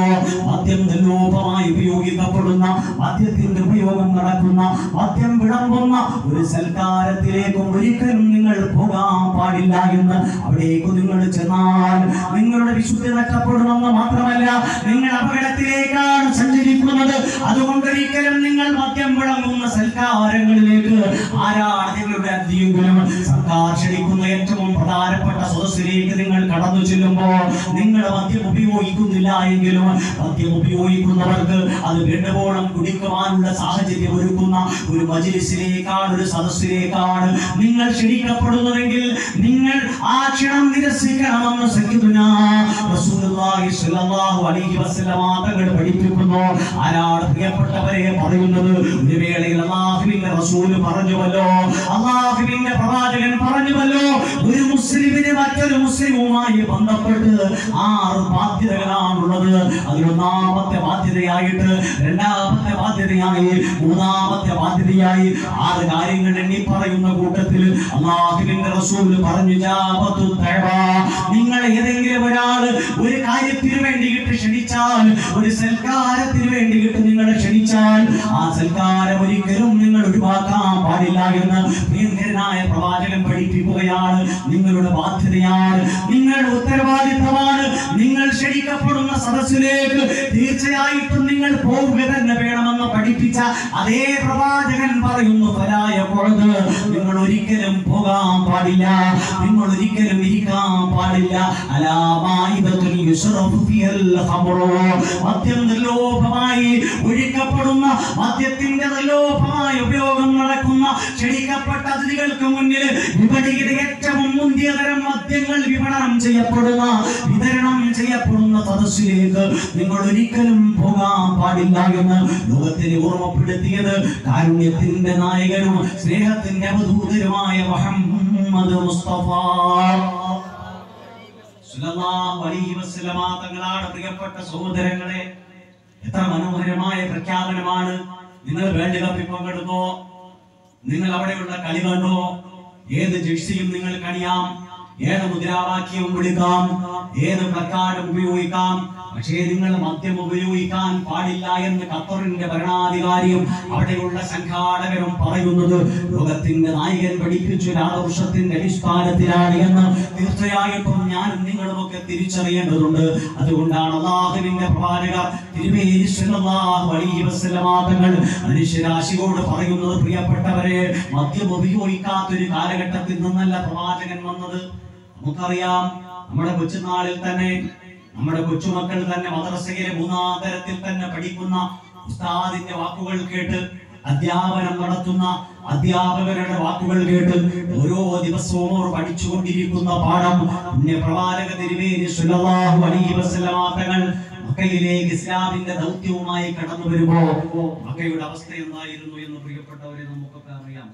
മദ്യം നിർലോഭമായി ഉപയോഗിക്കപ്പെടുന്ന മദ്യത്തിന്റെ ഉപയോഗം നടക്കുന്ന മദ്യം വിളമ്പുന്ന ഒരു സൽക്കാരത്തിലേക്കും ഒരിക്കലും നിങ്ങൾ പോകാൻ പാടില്ല എന്ന് അവിടേക്ക് നിങ്ങൾ ചെന്നാൽ നിങ്ങളുടെ വിശുദ്ധി നഷ്ടപ്പെടുമെന്ന് മാത്രമല്ല നിങ്ങൾ അപകടത്തിലേക്കാണ് സഞ്ചരിക്കുന്നത് അതുകൊണ്ട് ഒരിക്കലും നിങ്ങൾ മദ്യം വിളമ്പുന്ന സൽക്കാരങ്ങളിലേക്ക് ആരാണ് നിങ്ങളുടെ അധികങ്ങളും സർക്കാർ ക്ഷണിക്കുന്ന ഏറ്റവും പ്രധാനപ്പെട്ട സദസ്സിലേക്ക് നിങ്ങൾ കടന്നു ചെല്ലുമ്പോൾ നിങ്ങൾ മദ്യം ഉപയോഗിക്കുന്നില്ല എങ്കിലും മദ്യം ഉപയോഗിക്കുന്നവർക്ക് അത് വേണ്ടവോളം കുടിക്കുവാനുള്ള സാഹചര്യം ഒരുക്കുന്ന ഒരു മജിലിസിലേക്കാണ് ഒരു സദസ്സിലേക്കാണ് നിങ്ങൾ ക്ഷണിക്കപ്പെടുന്നതെങ്കിൽ നിങ്ങൾ ആ ക്ഷണം നിരസിക്കണമെന്ന് സഖ്യതുനാ റസൂലുള്ളാഹി സ്വല്ലല്ലാഹു അലൈഹി വസല്ലമ തങ്ങൾ പഠിപ്പിക്കുന്നു ആരാണ് പ്രിയപ്പെട്ടവരെ പറയുന്നത് ഒരു വേളയിൽ അള്ളാഹുവിന്റെ റസൂൽ പറഞ്ഞുവല്ലോ അള്ളാഹുവിന്റെ പ്രവാചകൻ പറഞ്ഞുവല്ലോ ഒരു മുസ്ലിമിന് മറ്റൊരു മുസ്ലിമുമായി ബന്ധപ്പെട്ട് ആറ് ബാധ്യതകളാണുള്ളത് അതിലൊന്നാമത്തെ ബാധ്യതയായിട്ട് രണ്ടാമത്തെ ബാധ്യതയായി മൂന്നാമത്തെ ബാധ്യതയായി ആറ് കാര്യങ്ങൾ എണ്ണി പറയുന്ന കൂട്ടത്തിൽ അള്ളാഹുവിന്റെ റസൂൽ പറഞ്ഞു ജാബത്തു തഅവ. നിങ്ങൾ ഏതെങ്കിലും ഒരാൾ ഒരു കാര്യത്തിന് വേണ്ടിയിട്ട് ക്ഷണിച്ചാൽ ഒരു സൽക്കാരത്തിന് വേണ്ടിയിട്ട് നിങ്ങൾ ക്ഷണിച്ചാൽ ആ സൽക്കാരം ഒരിക്കലും നിങ്ങൾ ഒഴിവാക്കാൻ പാടില്ല എന്ന് പ്രിയങ്കരനായ പ്രവാചകൻ പഠിപ്പിക്കുകയാണ് നിങ്ങളുടെ ബാധ്യതയാണ് നിങ്ങളുടെ ഉത്തരവാദിത്തമാണ് നിങ്ങൾ ക്ഷണിക്കപ്പെടുന്ന സദസ്സിലേക്ക് തീർച്ചയായിട്ടും നിങ്ങൾ പോവുക തന്നെ വേണമെന്ന് പഠിപ്പിച്ച അതേ പ്രവാചകൻ പറയുന്നു ഫലായ പൊഴുത് നിങ്ങൾ ഒരിക്കലും പോകാൻ പാടില്ല നിങ്ങൾ ഒരിക്കലും ഇരിക്കാൻ പാടില്ല അലാമായിദത്തുൽ യുസ്റഫു ഫിയൽ ഖമറു മദ്യം നിർലോഭമായി ഒഴിക്കപ്പെടുന്ന മദ്യത്തിന്റെ നിർലോഭമായ ഉപയോഗം നടക്കുന്ന ക്ഷണിക്കപ്പെട്ട അതിഥികൾക്ക് മുന്നിൽ വിപണിയുടെ ഏറ്റവും മുന്തിയ തരം മദ്യങ്ങൾ വിപണനം ചെയ്യപ്പെടുന്ന വിതരണം ചെയ്യപ്പെടുന്ന സദസ്സിലേക്ക് നിങ്ങൾ ഒരിക്കലും പോകാൻ പാടില്ല എന്ന് ലോകത്തിന് ഓർമ്മപ്പെടുത്തിയത് കാരുണ്യത്തിന്റെ നായകനും സ്നേഹത്തിന്റെ അവധൂതരുമായ മുഹമ്മദ് മുസ്തഫ സ്വല്ലല്ലാഹു അലൈഹി വസല്ലമ തങ്ങളാണ് പ്രിയപ്പെട്ട സഹോദരങ്ങളെ എത്ര മനോഹരമായ പ്രഖ്യാപനമാണ് നിങ്ങൾ വേൾഡ് കപ്പിൽ പങ്കെടുത്തോ നിങ്ങൾ അവിടെയുള്ള കളി കണ്ടോ ഏത് ജേഴ്സിയും നിങ്ങൾക്ക് അണിയാം ഏത് മുദ്രാവാക്യവും വിളിക്കാം ഏത് പ്ലക്കാർഡും ഉപയോഗിക്കാം പക്ഷേ നിങ്ങൾ മദ്യം ഉപയോഗിക്കാൻ പാടില്ല എന്ന് ഖത്തറിന്റെ ഭരണാധികാരിയും അവിടെയുള്ള സംഘാടകരും പറയുന്നത് ലോകത്തിന്റെ നായകൻ പഠിപ്പിച്ച ഒരു ആദർശത്തിന്റെ അടിസ്ഥാനത്തിലാണ് എന്ന് തീർച്ചയായിട്ടും ഞാനും നിങ്ങളുമൊക്കെ തിരിച്ചറിയേണ്ടതുണ്ട് അതുകൊണ്ടാണ് അള്ളാഹുവിന്റെ പ്രവാചകർ തിരുമേനി സ്വല്ലല്ലാഹു അലൈഹി വസല്ലമ തങ്ങൾ മനുഷ്യരാശിയോട് പറയുന്നത് പ്രിയപ്പെട്ടവരെ മദ്യം ഉപയോഗിക്കാത്തൊരു കാലഘട്ടത്തിൽ നിന്നല്ല പ്രവാചകൻ വന്നത് നമുക്കറിയാം നമ്മുടെ കൊച്ചുനാളിൽ തന്നെ നമ്മുടെ കൊച്ചുമക്കൾ തന്നെ മദ്രസയിലെ മൂന്നാം തരത്തിൽ തന്നെ പഠിക്കുന്ന ഉസ്താദിന്റെ വാക്കുകൾ കേട്ട് അധ്യാപനം നടത്തുന്ന അധ്യാപകരുടെ വാക്കുകൾ കേട്ട് ഓരോ ദിവസവും അവർ പഠിച്ചുകൊണ്ടിരിക്കുന്ന പാഠം പുണ്യ പ്രവാചക തിരുവേരി സ്വല്ലല്ലാഹു അലൈഹി വസല്ലമ തങ്ങൾ മക്കയിലേക്ക് ഇസ്ലാമിന്റെ ദൗത്യവുമായി കടന്നു വരുമ്പോ മക്കയുടെ അവസ്ഥ എന്തായിരുന്നു എന്ന് പ്രിയപ്പെട്ടവരെ നമുക്കൊക്കെ അറിയാം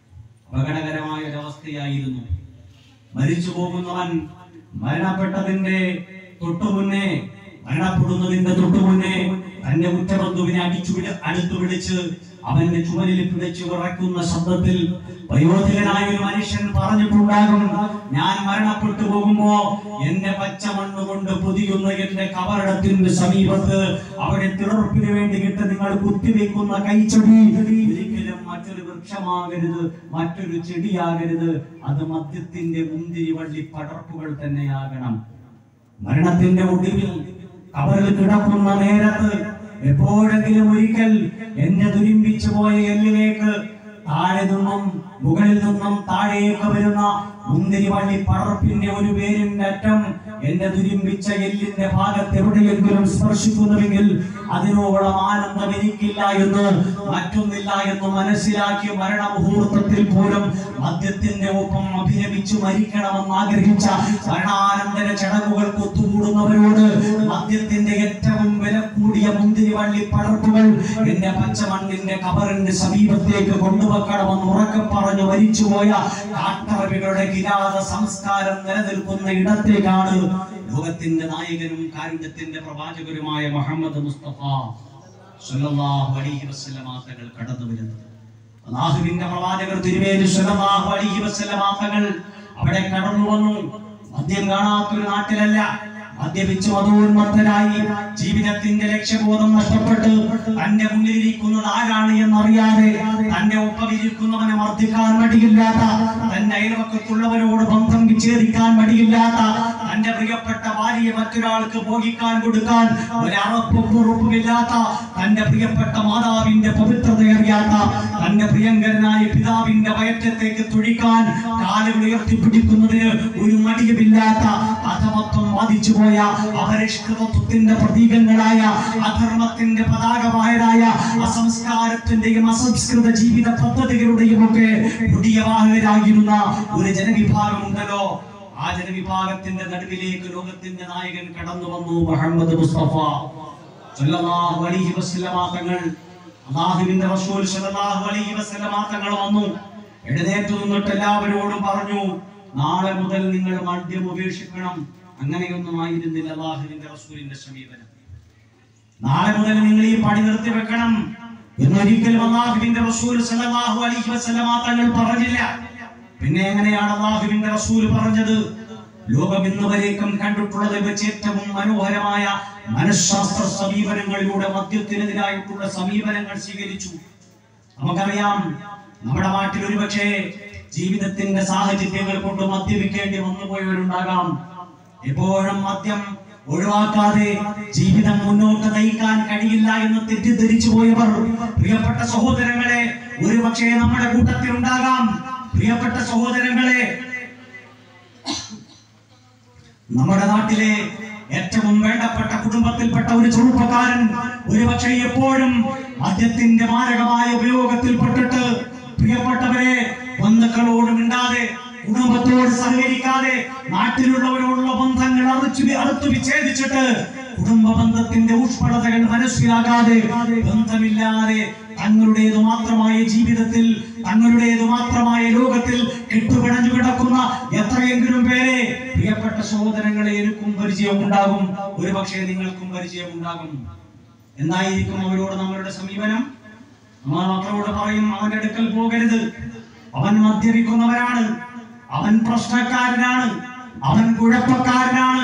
അപകടകരമായ ഒരു അവസ്ഥയായിരുന്നു മരിച്ചു പോകുന്നവൻ മരണപ്പെട്ടതിന്റെ തൊട്ടു മുന്നേ മരണപ്പെടുന്നതിന്റെ തൊട്ടു മുന്നേ തന്റെ ഉറ്റബന്ധുവിനെ അടിച്ചു വിളി അടുത്തു വിളിച്ച് അവന്റെ ചുമലിൽ പിടിച്ചു വിറക്കുന്ന ശബ്ദത്തിൽ വയോധികനായ ഒരു മനുഷ്യൻ പറഞ്ഞിട്ടുണ്ടാകും ഞാൻ മരണപ്പെട്ടു പോകുമ്പോ എന്റെ പച്ചമണ്ണ് കൊണ്ട് പൊതിയുന്ന എന്റെ കബറിടത്തിന്റെ സമീപത്ത് അവിടെ തിളർപ്പിന് വേണ്ടിയിട്ട് നിങ്ങൾ കുത്തിവെക്കുന്ന കൈച്ചെടി ഒരിക്കലും മറ്റൊരു വൃക്ഷമാകരുത് മറ്റൊരു ചെടിയാകരുത് അത് മദ്യത്തിന്റെ മുന്തിരി വള്ളി പടർപ്പുകൾ തന്നെയാകണം മരണത്തിന്റെ ഒടുവിൽ കബറിൽ കിടക്കുന്ന നേരത്ത് എപ്പോഴെങ്കിലും ഒരിക്കൽ എന്നെ ദുരിമ്പിച്ചു പോയ എല്ലിലേക്ക് താഴെ നിന്നും മുകളിൽ നിന്നും താഴേക്ക് വരുന്ന മുന്തിരി വള്ളി പടർപ്പിന്റെ ഒരു പേരിന്റെ അറ്റം എന്റെ ദുരിമ്പിച്ച എല്ലിന്റെ ഭാഗത്ത് എവിടെയെങ്കിലും സ്പർശിക്കുന്നുവെങ്കിൽ അതിനോളം ആനന്ദം എനിക്കില്ല എന്ന് മറ്റൊന്നില്ല എന്ന് മനസ്സിലാക്കി മരണമുഹൂർത്തത്തിൽ പോലും മദ്യത്തിന്റെ ഒപ്പം അഭിനമിച്ചു മരിക്കണമെന്ന് ആഗ്രഹിച്ച മരണാനന്തര ചടങ്ങുകൾക്ക് ഒത്തുകൂടുന്നവരോട് മദ്യത്തിന്റെ ഏറ്റവും വില കൂടിയ മുന്തിരി വള്ളി പടർപ്പുകൾ എന്റെ പച്ചമണ്ണിന്റെ കബറിന്റെ സമീപത്തേക്ക് കൊണ്ടുവെക്കണമെന്ന് ഉറക്കെ പറഞ്ഞു മരിച്ചുപോയ കാട്ടറബികളുടെ കിരാത സംസ്കാരം നിലനിൽക്കുന്ന ഇടത്തേക്കാണ് ലോകത്തിന്റെ നായകനും കാരുണ്യത്തിന്റെ പ്രവാചകരുമായ മുഹമ്മദ് മുസ്തഫ സല്ലല്ലാഹു അലൈഹി വസല്ലമ തങ്ങൾ കടന്നു വരുന്നത് അള്ളാഹുവിന്റെ പ്രവാചകർ തിരുവേദി സല്ലല്ലാഹു അലൈഹി വസല്ലമ തങ്ങൾ അവിടെ കടന്നു വന്നു മദ്യം കാണാത്തൊരു നാട്ടിലല്ല മദ്യപിച്ച് മതോന്മത്തനായി ജീവിതത്തിന്റെ ലക്ഷ്യബോധം നഷ്ടപ്പെട്ട് തന്റെ മുന്നിലിരിക്കുന്നത് ആരാണ് എന്നറിയാതെ തന്റെ ഒപ്പമിരിക്കുന്നവനെ മർദ്ദിക്കാൻ മടിയില്ലാത്ത തന്റെ അയൽവക്കത്തുള്ളവരോട് ബന്ധം വിച്ഛേദിക്കാൻ മടിയില്ലാത്ത തന്റെ പ്രിയപ്പെട്ട ഭാര്യയെ മറ്റൊരാൾക്ക് ഭോഗിക്കാൻ കൊടുക്കാൻ ഒരറപ്പും ഉറപ്പുമില്ലാത്ത തന്റെ പ്രിയപ്പെട്ട മാതാവിന്റെ പവിത്രത അറിയാത്ത തന്റെ പ്രിയങ്കരനായ പിതാവിന്റെ വയറ്റത്തേക്ക് തുഴിക്കാൻ കാലുകൾ ഉയർത്തിപ്പിടിക്കുന്നതിന് ഒരു മടിയുമില്ലാത്ത അധമത്വം ബാധിച്ചു പോയ അപരിഷ്കൃതത്വത്തിന്റെ പ്രതീകങ്ങളായ അധർമ്മത്തിന്റെ പതാകമായതായ അസംസ്കാരത്തിന്റെയും അസംസ്കൃത ജീവിത പദ്ധതികളുടെയും ഒക്കെ പുതിയവാഹകരായിരുന്ന ഒരു ജനവിഭാഗമുണ്ടല്ലോ ആ ജനവിഭാഗത്തിന്റെ നടുവിലേക്ക് ലോകത്തിന്റെ നായകൻ കടന്നു വന്നു മുഹമ്മദ് മുസ്തഫ സല്ലല്ലാഹു അലൈഹി വസല്ലമ തങ്ങൾ അല്ലാഹുവിന്റെ റസൂൽ സല്ലല്ലാഹു അലൈഹി വസല്ലമ തങ്ങൾ വന്നു എഴുന്നേറ്റ് നിന്നിട്ട് എല്ലാവരോടും പറഞ്ഞു നാളെ മുതൽ നിങ്ങൾ മദ്യം ഉപേക്ഷിക്കണം അങ്ങനെയൊന്നും ആയിരുന്നില്ല അള്ളാഹുവിന്റെ റസൂലിന്റെ സമീപനം നാളെ മുതൽ നിങ്ങൾ ഈ പണി നിർത്തി വെക്കണം എന്നൊരിക്കലും അള്ളാഹുവിന്റെ റസൂൽ സല്ലല്ലാഹു അലൈഹി വസല്ലമ തങ്ങൾ പറഞ്ഞില്ല പിന്നെ എങ്ങനെയാണ് അള്ളാഹുവിന്റെ റസൂൽ പറഞ്ഞത് ലോകം ഇന്ന് വരേക്കും കണ്ടിട്ടുള്ളത് വെച്ച് ഏറ്റവും മനോഹരമായ മനഃശാസ്ത്ര സമീപനങ്ങളിലൂടെ മദ്യത്തിനെതിരായിട്ടുള്ള സമീപനങ്ങൾ സ്വീകരിച്ചു നമുക്കറിയാം നമ്മുടെ നാട്ടിൽ ഒരുപക്ഷെ ജീവിതത്തിന്റെ സാഹചര്യങ്ങൾ കൊണ്ട് മദ്യപിക്കേണ്ടി വന്നുപോയവരുണ്ടാകാം എപ്പോഴും മദ്യം ഒഴിവാക്കാതെ ജീവിതം മുന്നോട്ട് നയിക്കാൻ കഴിയില്ല എന്ന് തെറ്റിദ്ധരിച്ചു പോയവർ പ്രിയപ്പെട്ട സഹോദരങ്ങളെ ഒരുപക്ഷെ നമ്മുടെ കൂട്ടത്തിൽ ഉണ്ടാകാം പ്രിയപ്പെട്ട സഹോദരങ്ങളെ നമ്മുടെ നാട്ടിലെ ഏറ്റവും വേണ്ടപ്പെട്ട കുടുംബത്തിൽപ്പെട്ട ഒരു ചെറുപ്പക്കാരൻ ഒരുപക്ഷെ എപ്പോഴും മദ്യത്തിന്റെ മാരകമായ ഉപയോഗത്തിൽപ്പെട്ടിട്ട് പ്രിയപ്പെട്ടവരെ ബന്ധുക്കളോട് മിണ്ടാതെ കുടുംബത്തോട് സഹകരിക്കാതെ നാട്ടിലുള്ളവരോടുള്ള ബന്ധങ്ങൾ അറുച്ചു അറുത്തു വിച്ഛേദിച്ചിട്ട് കുടുംബ ബന്ധത്തിന്റെ ഊഷ്മളതകൾ മനസ്സിലാകാതെ ബന്ധമില്ലാതെ തങ്ങളുടേതു മാത്രമായ ജീവിതത്തിൽ തങ്ങളുടേതു മാത്രമായ ലോകത്തിൽ കെട്ടുപിണഞ്ഞു കിടക്കുന്ന എത്രയെങ്കിലും പേരെ പ്രിയപ്പെട്ട സഹോദരങ്ങളെ എനിക്കും പരിചയം ഉണ്ടാകും ഒരുപക്ഷെ നിങ്ങൾക്കും പരിചയം ഉണ്ടാകും എന്തായിരിക്കും അവരോട് നമ്മളുടെ സമീപനം നമ്മൾ മക്കളോട് പറയും അവന്റെ അടുക്കൽ പോകരുത് അവൻ മദ്യപിക്കുന്നവരാണ് അവൻ പ്രശ്നക്കാരനാണ് അവൻ കുഴപ്പക്കാരനാണ്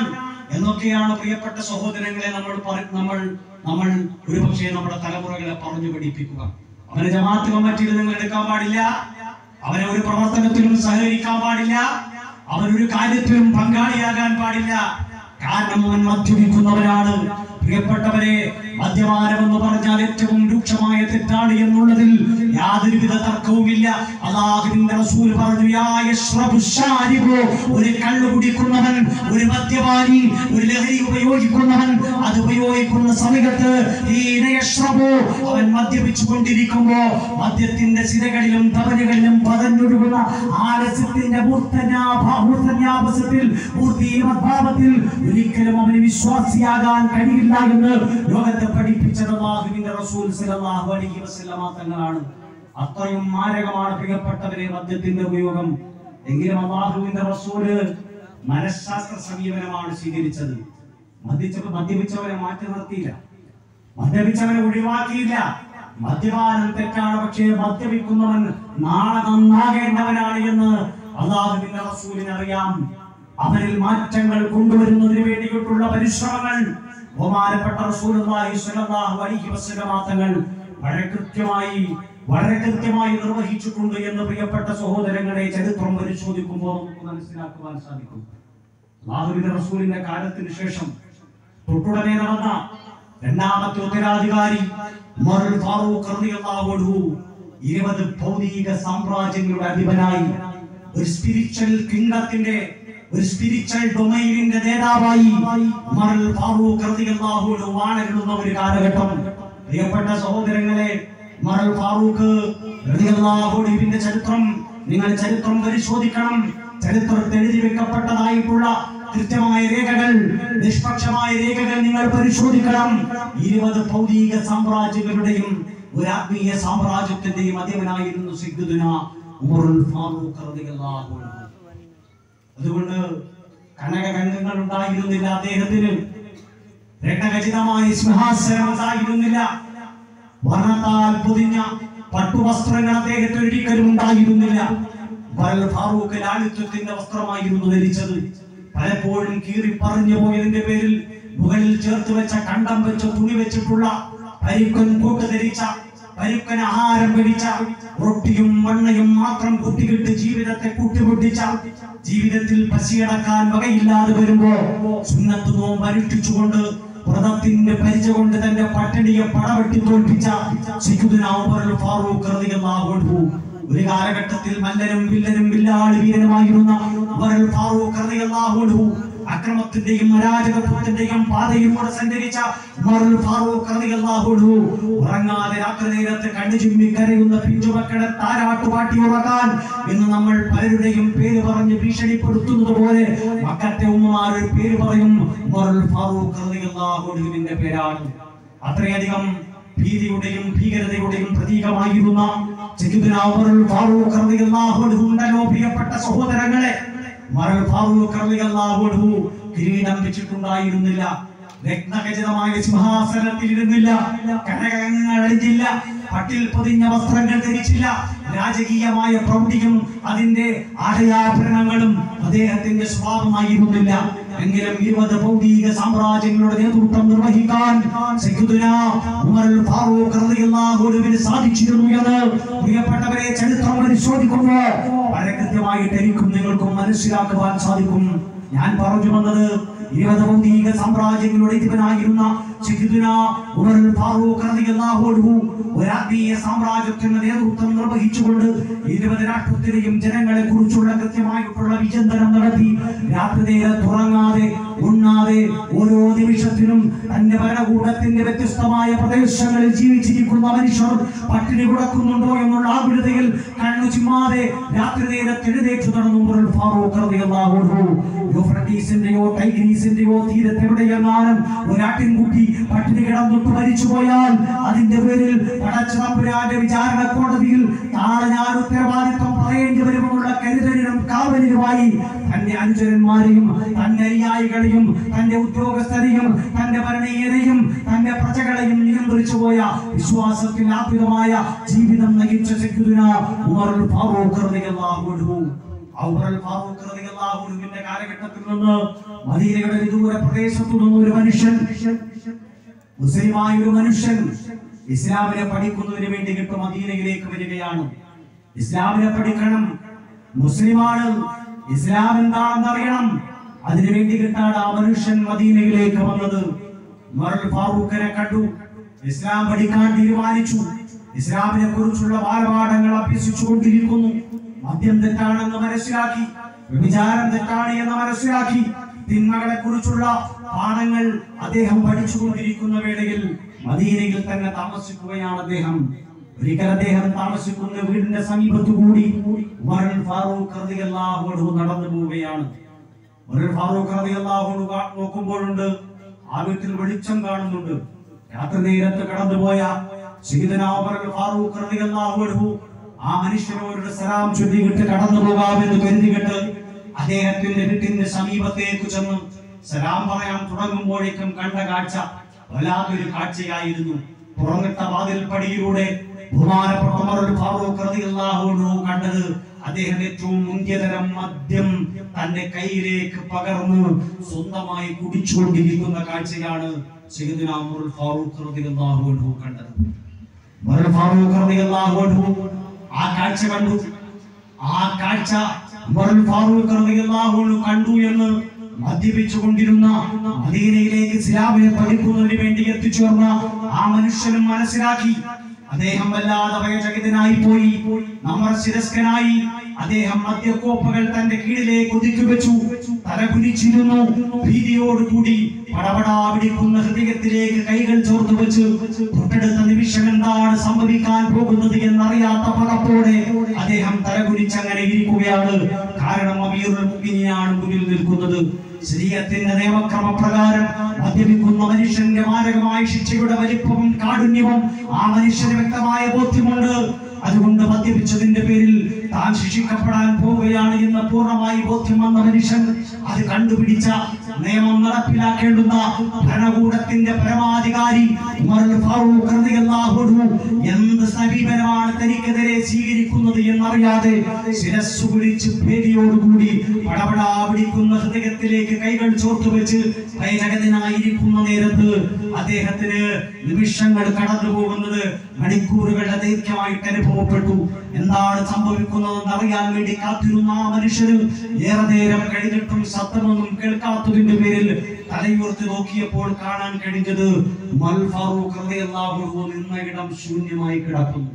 എന്നൊക്കെയാണ് പ്രിയപ്പെട്ട സഹോദരങ്ങളെ നമ്മൾ പറ- നമ്മൾ നമ്മൾ ഒരുപക്ഷെ നമ്മുടെ തലമുറകളെ പറഞ്ഞു പഠിപ്പിക്കുക അവനെ ജമാഅത്ത് കമ്മിറ്റിയിൽ നിങ്ങൾ എടുക്കാൻ പാടില്ല അവനെ ഒരു പ്രവർത്തനത്തിലും സഹകരിക്കാൻ പാടില്ല അവനൊരു കാര്യത്തിലും പങ്കാളിയാകാൻ പാടില്ല കാരണം അവൻ മദ്യപിക്കുന്നവരാണ് പ്രിയപ്പെട്ടവരെ മദ്യപാനം എന്ന് പറഞ്ഞാൽ ഏറ്റവും രൂക്ഷമായ തെറ്റാണ് എന്നുള്ളതിൽ യാതൊരുവിധ തർക്കവുമില്ല അള്ളാഹുവിന്റെ റസൂൽ പറഞ്ഞു യാ യശ്റബു ശാരിബു ഒരു കള്ളു കുടിക്കുന്നവൻ ഒരു മദ്യപാനി ഒരു ലഹരി ഉപയോഗിക്കുന്നവൻ അത് ഉപയോഗിക്കുന്ന സമയത്ത് ഹീന യശ്റബു അവൻ മദ്യപിച്ചു കൊണ്ടിരിക്കുമ്പോ മദ്യത്തിന്റെ സിരകളിലും തവലുകളിലും പതഞ്ഞൊഴുകുന്ന ആലസ്യത്തിന്റെ മൂർധന്യാഭ- മൂർധന്യാഭസത്തിൽ മൂർത്തിഭാവത്തിൽ ഒരിക്കലും അവന് വിശ്വാസിയാകാൻ കഴിയില്ല എന്ന് ലോകത്തെ പഠിപ്പിച്ചത് അല്ലാഹുവിന്റെ റസൂൽ സല്ലല്ലാഹു അലൈഹി വസല്ലമ തങ്ങളാണ് അത്രയും മാരകമാണ് പ്രിയപ്പെട്ടവരെ മദ്യത്തിന്റെ ഉപയോഗം എങ്കിലും അള്ളാഹുവിന്റെ റസൂല് മനഃശാസ്ത്ര സമീപനമാണ് സ്വീകരിച്ചത് മദ്യച്ച മദ്യപിച്ചവരെ മാറ്റി നിർത്തിയില്ല മദ്യപിച്ചവനെ ഒഴിവാക്കിയില്ല മദ്യപാനം തെറ്റാണ് പക്ഷേ മദ്യപിക്കുന്നവൻ നാളെ നന്നാകേണ്ടവനാണ് എന്ന് അള്ളാഹുവിന്റെ റസൂലിന് അറിയാം അവരിൽ മാറ്റങ്ങൾ കൊണ്ടുവരുന്നതിന് വേണ്ടിയിട്ടുള്ള പരിശ്രമങ്ങൾ ബഹുമാനപ്പെട്ട റസൂലുള്ളാഹി സ്വല്ലല്ലാഹു അലൈഹി വസല്ലമ തങ്ങൾ വളരെ കൃത്യമായി വളരെ കൃത്യമായി നിർവഹിച്ചിട്ടുണ്ട് എന്ന് പ്രിയപ്പെട്ട സഹോദരങ്ങളെ ചരിത്രം പരിശോധിക്കുമ്പോൾ നമുക്ക് മനസ്സിലാക്കുവാൻ സാധിക്കും അള്ളാഹുവിന്റെ റസൂലിന്റെ കാലത്തിന് ശേഷം തൊട്ടുടനെ നടന്ന രണ്ടാമത്തെ ഉത്തരാധികാരി ഉമറുൽ ഫാറൂഖ് റളിയല്ലാഹു അൻഹു ഇരുപത് ഭൗതിക സാമ്രാജ്യങ്ങളുടെ അധിപനായി ഒരു സ്പിരിച്വൽ കിങ്ഡത്തിന്റെ ഒരു സ്പിരിച്വൽ ഡൊമൈനിന്റെ നേതാവായി ഉമറുൽ ഫാറൂഖ് റളിയല്ലാഹു അൻഹു വാണിരുന്ന ഒരു കാലഘട്ടം പ്രിയപ്പെട്ട സഹോദരങ്ങളെ ഉമറുൽ ഫാറൂഖ് റളിയല്ലാഹു അൻഹുവിന്റെ ചരിത്രം നിങ്ങൾ ചരിത്രം പരിശോധിക്കണം ചരിത്രത്തിൽ എഴുതി വെക്കപ്പെട്ടതായിട്ടുള്ള കൃത്യമായ രേഖകൾ നിഷ്പക്ഷമായ രേഖകൾ നിങ്ങൾ പരിശോധിക്കണം ഇരുപത് ഭൗതിക സാമ്രാജ്യങ്ങളുടെയും ഒരു ആത്മീയ സാമ്രാജ്യത്തിന്റെയും അധിപനായിരുന്നു സിദ്ദുന ഉമറുൽ ഫാറൂഖ് റളിയല്ലാഹു അൻഹു അതുകൊണ്ട് കനകഗംഗങ്ങൾ ഉണ്ടായിരുന്നില്ല അദ്ദേഹത്തിന് രത്നഖചിതമായ സിംഹാസനം ഉണ്ടായിരുന്നില്ല വർണ്ണത്താൽ പൊതിഞ്ഞ പട്ടുവസ്ത്രങ്ങൾ അദ്ദേഹത്തിന് ഒരിക്കലും ഉണ്ടായിരുന്നില്ല ഉമർ ഫാറൂഖ് ലാളിത്യത്തിന്റെ വസ്ത്രമായിരുന്നു ധരിച്ചത് പലപ്പോഴും കീറി പറഞ്ഞു പോയതിന്റെ പേരിൽ മുകളിൽ ചേർത്ത് വെച്ച കണ്ടം വെച്ച തുണി വെച്ചിട്ടുള്ള പരിക്കൻ കൂട്ട് ധരിച്ച പരുക്കൻ ആഹാരം കഴിച്ച റൊട്ടിയും മണ്ണയും മാത്രം കുത്തികിട്ട് ജീവിതത്തെ കൂട്ടിമുട്ടിച്ച ജീവിതത്തിൽ പശിയടക്കാൻ വകയില്ലാതെ വരുമ്പോ സുന്നത്ത് നോമ്പ് അനുഷ്ഠിച്ചുകൊണ്ട് വ്രതത്തിന്റെ പരിച കൊണ്ട് തന്റെ പട്ടിണിയെ പടവെട്ടി തോൽപ്പിച്ച സയ്യിദുനാ ഉമറുൽ ഫാറൂഖ് റളിയല്ലാഹു അൻഹു ഒരു കാലഘട്ടത്തിൽ മല്ലനും വില്ലനും വില്ലാളി വീരനുമായിരുന്ന ഉമറുൽ ഫാറൂഖ് റളിയല്ലാഹു അൻഹു അക്രമത്തിന്റെയും അരാജകത്വത്തിന്റെയും പാതയിലൂടെ സഞ്ചരിച്ച ഉമറുൽ ഫാറൂഖ് റളിയല്ലാഹു അൻഹു ഉറങ്ങാതെ രാത്രി നേരത്ത് കണ്ണു ചുമ്മി കരയുന്ന പിഞ്ചുമക്കളെ താരാട്ടുപാട്ടി ഉറക്കാൻ ഇന്ന് നമ്മൾ പലരുടെയും പേര് പറഞ്ഞ് ഭീഷണിപ്പെടുത്തുന്നത് പോലെ മക്കത്തെ ഉമ്മമാർ ഒരു പേര് പറയും ഉമറുൽ ഫാറൂഖ് റളിയല്ലാഹു അൻഹുവിന്റെ പേരാണ് അത്രയധികം ഭീതിയുടെയും ഭീകരതയുടെയും പ്രതീകമായിരുന്ന സയ്യിദുനാ ഉമറുൽ ഫാറൂഖ് റളിയല്ലാഹു അൻഹു ഉണ്ടല്ലോ പ്രിയപ്പെട്ട സഹോദരങ്ങളെ ഉമറുൽ ഫാറൂഖ് റളിയല്ലാഹു അൻഹു കിരീടം വെച്ചിട്ടുണ്ടായിരുന്നില്ല രത്നഖചിതമായ സിംഹാസനത്തിൽ ഇരുന്നില്ല കനകങ്ങൾ അണിഞ്ഞില്ല പട്ടിൽ പൊതിഞ്ഞ വസ്ത്രങ്ങൾ ധരിച്ചില്ല രാജകീയമായ പ്രൗഢിയും അതിന്റെ ആടയാഭരണങ്ങളും അദ്ദേഹത്തിന്റെ സ്വഭാവമായിരുന്നില്ല എങ്കിലും ഇരുപത് ഭൗതിക സാമ്രാജ്യങ്ങളുടെ നേതൃത്വം നിർവഹിക്കാൻ സയ്യിദുനാ ഉമറുൽ ഫാറൂഖ് റളിയല്ലാഹു അൻഹുവിന് സാധിച്ചിരുന്നു എന്ന് പ്രിയപ്പെട്ടവരെ ചരിത്രം പരിശോധിക്കുമ്പോൾ വളരെ കൃത്യമായിട്ട് എനിക്കും നിങ്ങൾക്കും മനസ്സിലാക്കുവാൻ സാധിക്കും ഞാൻ പറഞ്ഞു വന്നത് ഇരുപത് ഭൗതിക സാമ്രാജ്യങ്ങളുടെ ഇതിവനായിരുന്ന സയ്യിദുനാ ഉമറുൽ ഫാറൂഖ് റളിയല്ലാഹു അൻഹു ഒരു ആത്മീയ സാമ്രാജ്യത്തിന്റെ നേതൃത്വം നിർവഹിച്ചുകൊണ്ട് ഇരുപത് രാഷ്ട്രത്തിലെയും ജനങ്ങളെ കുറിച്ചുള്ള കൃത്യമായിട്ടുള്ള വിചിന്തനം നടത്തി രാത്രി നേരം തുറങ്ങാതെ ഉണ്ണാതെ ഓരോ നിമിഷത്തിലും തന്റെ ഭരണകൂടത്തിന്റെ വ്യത്യസ്തമായ പ്രദേശങ്ങളിൽ ജീവിച്ചിരിക്കുന്ന മനുഷ്യർ പട്ടിണി കിടക്കുന്നുണ്ടോ എന്നുള്ള ആകുലതയിൽ കണ്ണു ചിമ്മാതെ രാത്രി നേരത്ത് എഴുന്നേറ്റ് നടന്നു ഉമറുൽ ഫാറൂഖ് റളിയല്ലാഹു അൻഹു യൂഫ്രട്ടീസിന്റെയോ ടൈഗ്രീസിന്റെയോ തീരത്തെവിടെയെങ്ങാനും ഒരാട്ടിൻകുട്ടി പട്ടിണി കിടന്നിട്ട് മരിച്ചു പോയാൽ അതിന്റെ പേരിൽ പടച്ചതമ്പുരാന്റെ വിചാരണ കോടതിയിൽ നാളെ ഞാൻ ഉത്തരവാദിത്വം പറയേണ്ടി വരുമെന്നുള്ള കരുതലിനും കാവലിനുമായി തന്റെ അനുചരന്മാരെയും തന്റെ അനുയായികളെയും തന്റെ ഉദ്യോഗസ്ഥരെയും തന്റെ ഭരണീയരെയും തന്റെ പ്രജകളെയും നിയന്ത്രിച്ചു പോയ വിശ്വാസത്തിൽ ആത്മികമായ ജീവിതം നയിച്ച ശക്തിന ഉമറുൽ ഫാറൂഖ് റളിയല്ലാഹു അൻഹു ഔറൽ ഫാറൂഖ് റളിയല്ലാഹു അൻഹുവിന്റെ കാലഘട്ടത്തിൽ നിന്ന് മദീനയുടെ വിദൂര പ്രദേശത്തു നിന്ന് ഒരു മനുഷ്യൻ മുസ്ലിമായ ഒരു മനുഷ്യൻ ഇസ്ലാമിനെ പഠിക്കുന്നതിന് വേണ്ടി കിട്ടും മദീനയിലേക്ക് വരികയാണ് ഇസ്ലാമിനെ പഠിക്കണം മുസ്ലിമാണ് ഇസ്ലാം എന്താണെന്ന് അറിയണം അതിനു വേണ്ടി കിട്ടാണ് ആ മനുഷ്യൻ മദീനയിലേക്ക് വന്നത് ഉമറുൽ ഫാറൂഖിനെ കണ്ടു ഇസ്ലാം പഠിക്കാൻ തീരുമാനിച്ചു ഇസ്ലാമിനെ കുറിച്ചുള്ള ബാലപാഠങ്ങൾ അഭ്യസിച്ചു കൊണ്ടിരിക്കുന്നു മദ്യം തെറ്റാണെന്ന് മനസ്സിലാക്കി വ്യഭിചാരം തെറ്റാണ് എന്ന് മനസ്സിലാക്കി തിന്മകളെ കുറിച്ചുള്ള പാഠങ്ങൾ അദ്ദേഹം പഠിച്ചുകൊണ്ടിരിക്കുന്ന വേളയിൽ മദീനയിൽ തന്നെ താമസിക്കുകയാണ് അദ്ദേഹം ഒരിക്കൽ അദ്ദേഹം താമസിക്കുന്ന വീടിന്റെ സമീപത്തു കൂടി ഉമറുൽ ഫാറൂഖ് റളിയല്ലാഹു അൻഹു നടന്നു പോവുകയാണ് ഉമറുൽ ഫാറൂഖ് റളിയല്ലാഹു അൻഹു കാ- നോക്കുമ്പോഴുണ്ട് ആ വീട്ടിൽ വെളിച്ചം കാണുന്നുണ്ട് രാത്രി നേരത്ത് കടന്നുപോയ സയ്യിദന ഉമറുൽ ഫാറൂഖ് റളിയല്ലാഹു അൻഹു ആ മനുഷ്യനോട് സലാം ചൊല്ലിയിട്ട് കടന്നു പോകാമെന്ന് കരുതിയിട്ട് അദ്ദേഹത്തിന്റെ വീട്ടിന്റെ സമീപത്തേക്ക് ചെന്ന് സലാം പറയാൻ തുടങ്ങുമ്പോഴേക്കും കണ്ട കാഴ്ച വല്ലാത്തൊരു കാഴ്ചയായിരുന്നു തുറന്നിട്ട വാതിൽ പടിയിലൂടെ ബഹുമാനപ്പെട്ട ഉമറുൽ ഫാറൂഖ് റളിയല്ലാഹു അൻഹു കണ്ടത് അദ്ദേഹം ഏറ്റവും മുന്തിയതരം മദ്യം തന്റെ കയ്യിലേക്ക് പകർന്ന് സ്വന്തമായി കുടിച്ചുകൊണ്ടിരിക്കുന്ന കാഴ്ചയാണ് സയ്യിദുന ഉമറുൽ ഫാറൂഖ് റളിയല്ലാഹു അൻഹു കണ്ടത് ഉമറുൽ ഫാറൂഖ് റളിയല്ലാഹു അൻഹു ആ കാഴ്ച കണ്ടു ആ കാഴ്ച ഉമറുൽ ഫാറൂഖ് റളിയല്ലാഹു അൻഹു കണ്ടു എന്ന് മദ്യപിച്ചു കൊണ്ടിരുന്ന മദീനയിലേക്ക് ഇസ്ലാമിനെ പഠിക്കുന്നതിന് വേണ്ടി എത്തിച്ചേർന്ന ആ മനുഷ്യനും മനസ്സിലാക്കി അദ്ദേഹം വല്ലാതെ ഭയചകിതനായി പോയി നമ്മൾ ശിരസ്കനായി അദ്ദേഹം മദ്യക്കോപ്പുകൾ തന്റെ കീഴിലേക്ക് ഒതുക്കി വെച്ചു തല കുനിച്ചിരുന്നു ഭീതിയോടുകൂടി പടപടാ പിടിക്കുന്ന ഹൃദയത്തിലേക്ക് കൈകൾ ചോർത്ത് വെച്ച് തൊട്ടടുത്ത നിമിഷം എന്താണ് സംഭവിക്കാൻ പോകുന്നത് എന്നറിയാത്ത പകപ്പോടെ അദ്ദേഹം തല കുനിച്ചങ്ങനെ ഇരിക്കുകയാണ് കാരണം അമീറുൽ മുഅ്മിനീനാണ് മുന്നിൽ നിൽക്കുന്നത് ശരീരത്തിന്റെ നിയമക്രമ പ്രകാരം മദ്യപിക്കുന്ന മനുഷ്യന്റെ മാരകമായ ശിക്ഷയുടെ വലിപ്പവും കാഠിന്യവും ആ മനുഷ്യന് വ്യക്തമായ ബോധ്യമുണ്ട് അതുകൊണ്ട് മദ്യപിച്ചതിന്റെ പേരിൽ താൻ ശിക്ഷിക്കപ്പെടാൻ പോവുകയാണ് എന്ന് പൂർണ്ണമായി ബോധ്യം വന്ന മനുഷ്യൻ അത് കണ്ടുപിടിച്ച നിയമം നടപ്പിലാക്കേണ്ടുന്ന ഭരണകൂടത്തിന്റെ പരമാധികാരി ഉമറുൽ ഫാറൂഖ് റളിയല്ലാഹു അൻഹു എന്ത് സമീപനമാണ് തനിക്കെതിരെ സ്വീകരിക്കുന്നത് എന്നറിയാതെ ശിരസ്സു കുലിച്ച് പേടിയോടുകൂടി പടപടാ പിടിക്കുന്ന ഹൃദയത്തിലേക്ക് കൈകൾ ചോർത്തു വെച്ച് ഭയജഗതനായിരിക്കുന്ന നേരത്ത് അദ്ദേഹത്തിന് നിമിഷങ്ങൾ കടന്നു പോകുന്നത് മണിക്കൂറുകളുടെ ദൈർഘ്യമായിട്ട് അനുഭവപ്പെട്ടു എന്താണ് സംഭവിക്കുന്നതെന്ന് അറിയാൻ വേണ്ടി കാത്തിരുന്ന ആ മനുഷ്യന് ഏറെ നേരം കഴിഞ്ഞിട്ടും ശബ്ദമൊന്നും കേൾക്കാത്തതിന്റെ പേരിൽ തലയുയർത്തി നോക്കിയപ്പോൾ കാണാൻ കഴിഞ്ഞത് ഉമർ ഫാറൂഖ് റളിയല്ലാഹു അൻഹു നിന്ന ഇടം ശൂന്യമായി കിടക്കുന്നു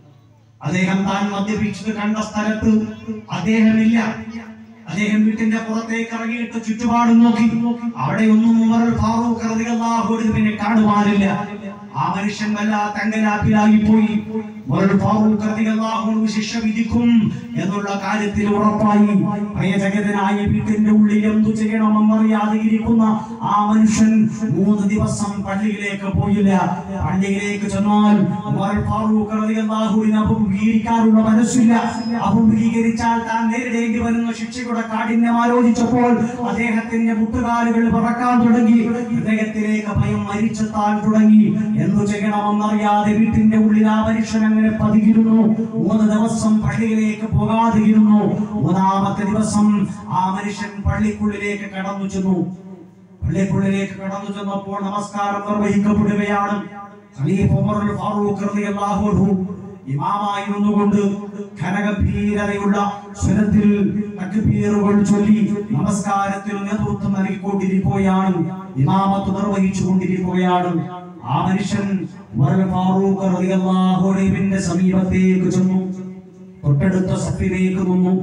അദ്ദേഹം താൻ മദ്യപിച്ചത് കണ്ട സ്ഥലത്ത് അദ്ദേഹമില്ല അദ്ദേഹം വീട്ടിന്റെ പുറത്തേക്ക് ഇറങ്ങിയിട്ട് ചുറ്റുപാടും നോക്കി അവിടെ ഒന്നും ഉമർ ഫാറൂഖ് റളിയല്ലാഹു അൻഹുവിനെ കാണുവാനില്ല ആ മനുഷ്യൻ വല്ലാത്ത അങ്കലാപ്പിലായി പോയി ഉമർ ഫാറൂഖ് റളിയല്ലാഹു അൻഹു ശിക്ഷ വിധിക്കും എന്നുള്ള കാര്യത്തിൽ ഉറപ്പായി ഭയചകിതനായ വീട്ടിന്റെ ഉള്ളിൽ എന്തു ചെയ്യണമെന്നറിയാതെ ഇരിക്കുന്ന ആ മനുഷ്യൻ മൂന്ന് ദിവസം പള്ളിയിലേക്ക് പോയില്ല പള്ളിയിലേക്ക് ചെന്നാൽ ഉമർ ഫാറൂഖ് റളിയല്ലാഹുവിനെ അഭിമുഖീകരിക്കാനുള്ള മനസ്സില്ല അഭിമുഖീകരിച്ചാൽ താൻ നേരിടേണ്ടി വരുന്ന ശിക്ഷയുടെ കാഠിന്യം ആലോചിച്ചപ്പോൾ അദ്ദേഹത്തിന്റെ മുട്ടുകാലുകൾ പറക്കാൻ തുടങ്ങി ഹൃദയത്തിലേക്ക് ഭയം മരിച്ചെത്താൻ തുടങ്ങി എന്തു ചെയ്യണമെന്നറിയാതെ വീട്ടിന്റെ ഉള്ളിൽ ആ മനുഷ്യൻ അങ്ങനെ പതിയിരുന്നു മൂന്ന് ദിവസം പള്ളിയിലേക്ക് പോകാതിരുന്നു മൂന്നാമത്തെ ദിവസം ആ മനുഷ്യൻ പള്ളിക്കുള്ളിലേക്ക് കടന്നു ചെന്നു പള്ളിക്കുള്ളിലേക്ക് കടന്നു ചെന്നപ്പോൾ നമസ്കാരം നിർവഹിക്കപ്പെടുകയാണ് ഖലീഫ ഉമറുൽ ഫാറൂഖ് റളിയല്ലാഹു അൻഹു ഇമാമായി നിന്നുകൊണ്ട് ഘനഗംഭീരതയുള്ള സ്വരത്തിൽ തക്ബീറുകൾ ചൊല്ലി നമസ്കാരത്തിന് നേതൃത്വം നൽകിക്കൊണ്ടിരിക്കുകയാണ് ഇമാമത്ത് നിർവഹിച്ചു കൊണ്ടിരിക്കുകയാണ് ആ മനുഷ്യൻ ഉമറുൽ ഫാറൂഖ് റളിയല്ലാഹു അൻഹുവിന്റെ സമീപത്തേക്ക് ചെന്നു തൊട്ടടുത്ത സഫിലേക്ക് നിന്നു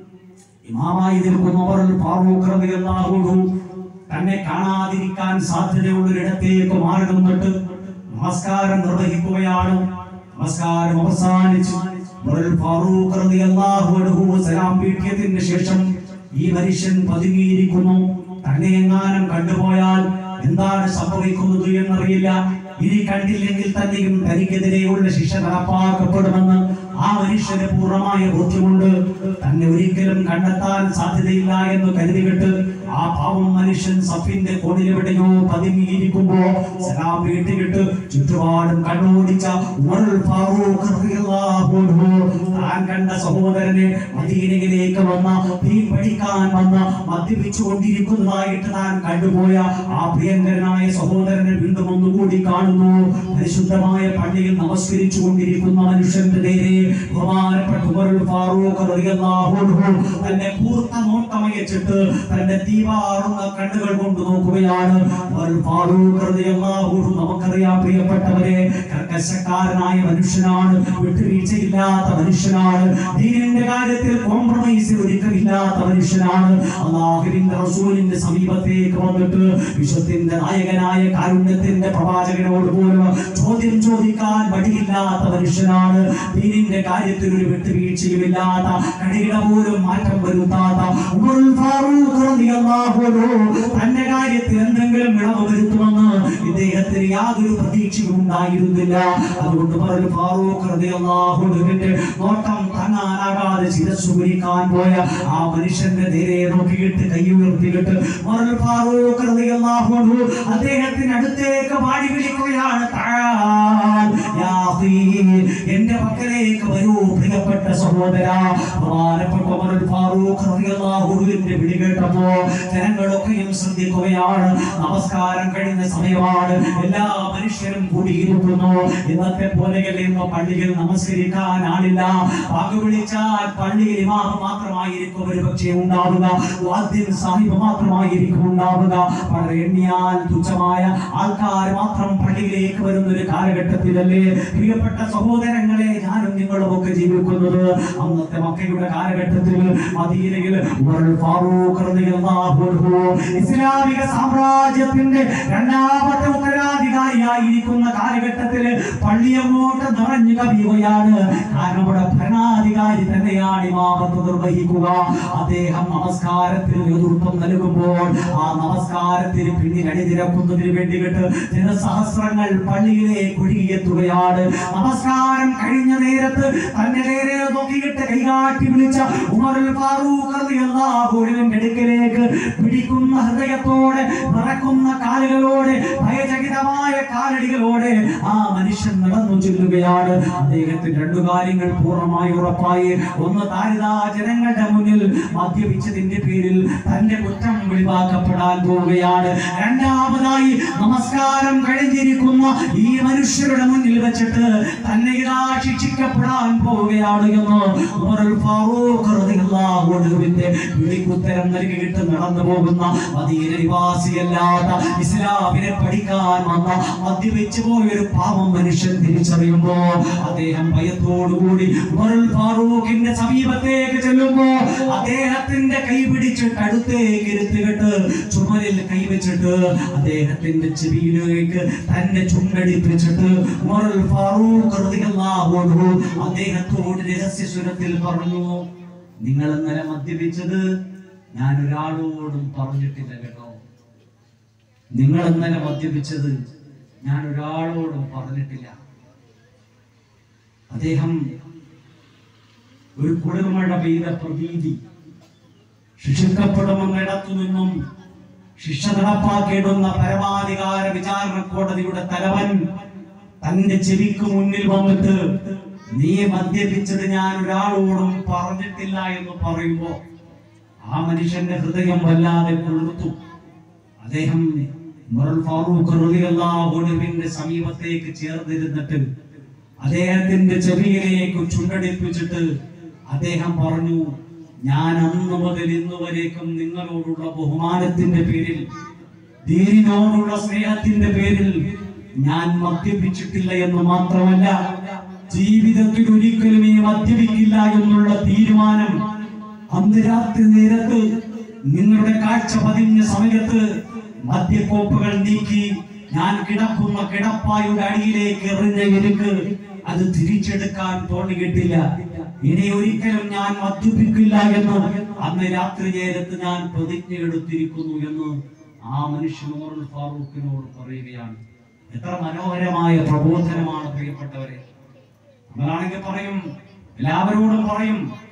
ഇമാമായി നിൽക്കുന്ന ഉമറുൽ ഫാറൂഖ് റളിയല്ലാഹു അൻഹു തന്നെ കാണാതിരിക്കാൻ സാധ്യതയുള്ളൊരിടത്തേക്ക് മാറി നിന്നിട്ട് നമസ്കാരം നിർവഹിക്കുകയാണ് നമസ്കാരം അവസാനിച്ചു ഉമറുൽ ഫാറൂഖ് റളിയല്ലാഹു അൻഹു സലാം വീട്ടിയതിന് ശേഷം ഈ മനുഷ്യൻ പതുങ്ങിയിരിക്കുന്നു തന്നെ എങ്ങാനും കണ്ടുപോയാൽ എന്താണ് സംഭവിക്കുന്നത് എന്നറിയില്ല ഇനി കണ്ടില്ലെങ്കിൽ തന്നെയും തനിക്കെതിരെയുള്ള ശിക്ഷ നടപ്പാക്കപ്പെടുമെന്ന് ആ മനുഷ്യന് പൂർണ്ണമായ ബോധ്യമുണ്ട് തന്നെ ഒരിക്കലും കണ്ടെത്താൻ സാധ്യതയില്ല എന്ന് കരുതിവിട്ട് ആ പാവം മനുഷ്യൻ സഫിന്റെ കോണിലെവിടെയോ പതുങ്ങിയിരിക്കുമ്പോ സലാം വീട്ടിലിട്ട് ചുറ്റുപാടും കണ്ണോടിച്ച ഉമറുൽ ഫാറൂഖ് റളിയല്ലാഹു അൻഹു താൻ കണ്ട കണ്ട സഹോദരനെ മദീനയിലേക്ക് വന്ന തീ പഠിക്കാൻ വന്ന മദ്യപിച്ചുകൊണ്ടിരിക്കുന്നതായിട്ട് താൻ കണ്ടുപോയ ആ പ്രിയങ്കരനായ സഹോദരനെ വീണ്ടും ഒന്നുകൂടി കാണുന്നു പരിശുദ്ധമായ പള്ളിയിൽ നമസ്കരിച്ചു കൊണ്ടിരിക്കുന്ന മനുഷ്യന്റെ നേരെ ബഹുമാനപ്പെട്ട ഉമറുൽ ഫാറൂഖ് റളിയല്ലാഹു അൻഹു തന്റെ കൂർത്ത നോട്ടമയച്ചിട്ട് തന്റെ തീവാറുന്ന കണ്ണുകൾ കൊണ്ട് നോക്കുകയാണ് ഉമറുൽ ഫാറൂഖ് റളിയല്ലാഹു അൻഹു നമുക്കറിയാം പ്രിയപ്പെട്ടവരെ കർക്കശക്കാരനായ മനുഷ്യനാണ് വിട്ടുവീഴ്ചയില്ലാത്ത മനുഷ്യനാണ് ദീനിന്റെ കാര്യത്തിൽ കോംപ്രമൈസ് ഒരിക്കലില്ലാത്ത മനുഷ്യനാണ് അള്ളാഹുവിന്റെ റസൂലിന്റെ സമീപത്തേക്ക് വന്നിട്ട് വിശ്വത്തിന്റെ നായകനായ കാരുണ്യത്തിന്റെ പ്രവാചകനോട് പോലും ചോദ്യം ചോദിക്കാൻ മടിയില്ലാത്ത മനുഷ്യനാണ് ദീനിന്റെ കാര്യത്തിൽ ഒരു വിട്ടുവീഴ്ചയുമില്ലാത്ത കടിയിട പോലും മാറ്റം വരുത്താത്ത ഉമറുൽ ഫാറൂഖ് റളിയല്ലാഹു അൻഹു തന്റെ കാര്യത്തിൽ എന്തെങ്കിലും ഇളവ് വരുത്തുമെന്ന് ഇദ്ദേഹത്തിന് യാതൊരു പ്രതീക്ഷയും ഉണ്ടായിരുന്നില്ല അതുകൊണ്ട് ഉമറുൽ ഫാറൂഖ് റളിയല്ലാഹു അൻഹുവിന്റെ നോട്ടം താങ്ങാനാകാതെ ശിരസ്സു കുനിക്കാൻ പോയ ആ മനുഷ്യന്റെ നേരെ നോക്കിയിട്ട് കൈ ഉയർത്തിയിട്ട് ഉമറുൽ ഫാറൂഖ് റളിയല്ലാഹു അൻഹു അദ്ദേഹത്തിന് അടുത്തേക്ക് പാടി വിളിക്കുകയാണ് "തആൽ യാ അഖീ, എന്റെ പക്കലേക്ക് വരൂ പ്രിയപ്പെട്ട സഹോദര ബഹുമാനപ്പെട്ട ഉമറുൽ ഫാറൂഖ് റളിയല്ലാഹു അൻഹുവിന്റെ വിളി കേട്ടപ്പോ ജനങ്ങളൊക്കെയും ശ്രദ്ധിക്കുകയാണ് നമസ്കാരം കഴിഞ്ഞ സമയമാണ് എല്ലാ മനുഷ്യരും കൂടിയിരിക്കുന്നു ഇന്നത്തെ പോലെയല്ല ഇന്ന് പള്ളിയിൽ നമസ്കരിക്കാൻ ആളില്ല വാക്ക് വിളിച്ചാൽ പള്ളിയിൽ ഇമാമ് മാത്രമായിരിക്കും ഒരു പക്ഷേ ഉണ്ടാവുക വാദ്യം സാഹിബ് മാത്രമായിരിക്കും ഉണ്ടാവുക വളരെ എണ്ണിയാൽ തുച്ഛമായ ആൾക്കാർ മാത്രം പള്ളിയിലേക്ക് വരുന്ന ഒരു കാലഘട്ടത്തിലല്ലേ പ്രിയപ്പെട്ട സഹോദരങ്ങളെ ഞാനും നിങ്ങളും ഒക്കെ ജീവിക്കുന്നത് അന്നത്തെ മക്കയുടെ കാലഘട്ടത്തിൽ മദീനയിൽ ഉമറുൽ ഫാറൂഖ് റളിയല്ലാഹു അൻഹു ഇസ്ലാമിക സാമ്രാജ്യത്തിന്റെ രണ്ടാമത്തെ ഉത്തരാധികാരിയായിരിക്കുന്ന കാലഘട്ടത്തിൽ പള്ളിയങ്ങോട്ട് നിറഞ്ഞു കവിയുകയാണ് കാരണം ഇവിടെ ഭരണാധികാരി തന്നെയാണ് ഇമാമത്ത് നിർവഹിക്കുക അദ്ദേഹം നമസ്കാരത്തിന് നേതൃത്വം നൽകുമ്പോൾ ആ നമസ്കാരത്തിന് പിന്നിൽ അണിനിരക്കുന്നതിന് വേണ്ടിയിട്ട് ജനസഹസ്രങ്ങൾ പള്ളിയിലേക്ക് ഒഴുകിയെത്തുകയാണ് നമസ്കാരം കഴിഞ്ഞ നേരത്ത് തന്നെ നേരെ നോക്കിയിട്ട് കൈകാട്ടി വിളിച്ച ഉമറുൽ ഫാറൂഖ് റളിയല്ലാഹു അൻഹുവിന്റെ അടുക്കലേക്ക് പിടിക്കുന്ന ഹൃദയത്തോടെ വിറക്കുന്ന കാലുകളോടെ ഭയചകിതമായ കാലടികളോടെ ആ മനുഷ്യൻ നടന്നു ചെല്ലുകയാണ് അദ്ദേഹത്തിന് രണ്ടു കാര്യങ്ങൾ പൂർണ്ണമായി ഉറപ്പായി ഒന്ന് താരിതാ ജനങ്ങളുടെ മുന്നിൽ മദ്യപിച്ചതിന്റെ പേരിൽ തന്റെ കുറ്റം വെളിവാക്കപ്പെടാൻ പോവുകയാണ് രണ്ടാമതായി നമസ്കാരം കഴിഞ്ഞിരിക്കുന്ന ഈ മനുഷ്യരുടെ മുന്നിൽ വെച്ചിട്ട് തന്നെ ഇതാ ശിക്ഷിക്കപ്പെടാൻ പോവുകയാണ് എന്ന് ഉമറുൽ ഫാറൂഖ് റളിയല്ലാഹു അൻഹുവിന്റെ വിളിക്കുത്തരം നൽകിയിട്ട് നടന്നു പോകുന്ന മദീന നിവാസിയല്ലാത്ത ഇസ്ലാമിനെ പഠിക്കാൻ വന്ന മദ്യപിച്ചു പോയ ഒരു പാവം മനുഷ്യൻ തിരിച്ചറിയുമ്പോ അദ്ദേഹം ഭയത്തോടുകൂടി ഉമറുൽ ഫാറൂഖിന്റെ സമീപത്തേക്ക് ചെല്ലുമ്പോ അദ്ദേഹത്തിന്റെ കൈ പിടിച്ചിട്ട് അടുത്തേക്ക് ഇരുത്തുകെട്ട് ചുമലിൽ കൈവച്ചിട്ട് അദ്ദേഹത്തിന്റെ ചെവിയിലേക്ക് തന്റെ ചുണ്ടടിപ്പിച്ചിട്ട് ഉമറുൽ ഫാറൂഖ് റളിയല്ലാഹു അൻഹു അദ്ദേഹത്തോട് രഹസ്യ സ്വരത്തിൽ പറഞ്ഞു നിങ്ങൾ ഇന്നലെ മദ്യപിച്ചത് ഞാൻ ഒരാളോടും പറഞ്ഞിട്ടില്ല കേട്ടോ നിങ്ങൾ ഇന്നലെ മദ്യപിച്ചത് ഞാൻ ഒരാളോടും പറഞ്ഞിട്ടില്ല അദ്ദേഹം ഒരു കുളിർമഴ പെയ്ത പ്രതീതി ശിക്ഷിക്കപ്പെടുമെന്നിടത്തു നിന്നും ശിക്ഷ നടപ്പാക്കിയിടുന്ന പരമാധികാര വിചാരണ കോടതിയുടെ തലവൻ തന്റെ ചെവിക്ക് മുന്നിൽ വന്നിട്ട് നീ മദ്യപിച്ചത് ഞാൻ ഒരാളോടും പറഞ്ഞിട്ടില്ല എന്ന് പറയുമ്പോ ആ മനുഷ്യന്റെ ഹൃദയം വല്ലാതെ കൊളുത്തു അദ്ദേഹം ഉമറുൽ ഫാറൂഖ് റളിയല്ലാഹു അൻഹുവിന്റെ സമീപത്തേക്ക് ചേർന്നിരുന്നിട്ട് അദ്ദേഹത്തിന്റെ ചെവിയിലേക്ക് ചുണ്ടടിപ്പിച്ചിട്ട് അദ്ദേഹം പറഞ്ഞു ഞാൻ അന്ന് മുതൽ ഇന്ന് വരേക്കും നിങ്ങളോടുള്ള ബഹുമാനത്തിന്റെ പേരിൽ ദീനിനോടുള്ള സ്നേഹത്തിന്റെ പേരിൽ ഞാൻ മദ്യപിച്ചിട്ടില്ല എന്ന് മാത്രമല്ല ജീവിതത്തിൽ ഒരിക്കലും ഈ മദ്യപിക്കില്ല എന്നുള്ള തീരുമാനം അന്ന് രാത്രി നേരത്ത് നിങ്ങളുടെ കാഴ്ച പതിഞ്ഞ സമയത്ത് മദ്യക്കോപ്പുകൾ നീക്കി ഞാൻ കിടക്കുന്ന കിടപ്പായുടെ അടിയിലേക്ക് എറിഞ്ഞ എനിക്ക് അത് തിരിച്ചെടുക്കാൻ തോന്നിയിട്ടില്ല ഇനി ഒരിക്കലും ഞാൻ മദ്യപിക്കില്ല എന്ന് അന്ന് രാത്രി നേരത്ത് ഞാൻ പ്രതിജ്ഞ എടുത്തിരിക്കുന്നു എന്ന് ആ മനുഷ്യൻ ഉമറുൽ ഫാറൂഖിനോട് പറയുകയാണ് എത്ര മനോഹരമായ പ്രബോധനമാണ് പ്രിയപ്പെട്ടവരെ നമ്മളാണെങ്കിൽ പറയും എല്ലാവരോടും പറയും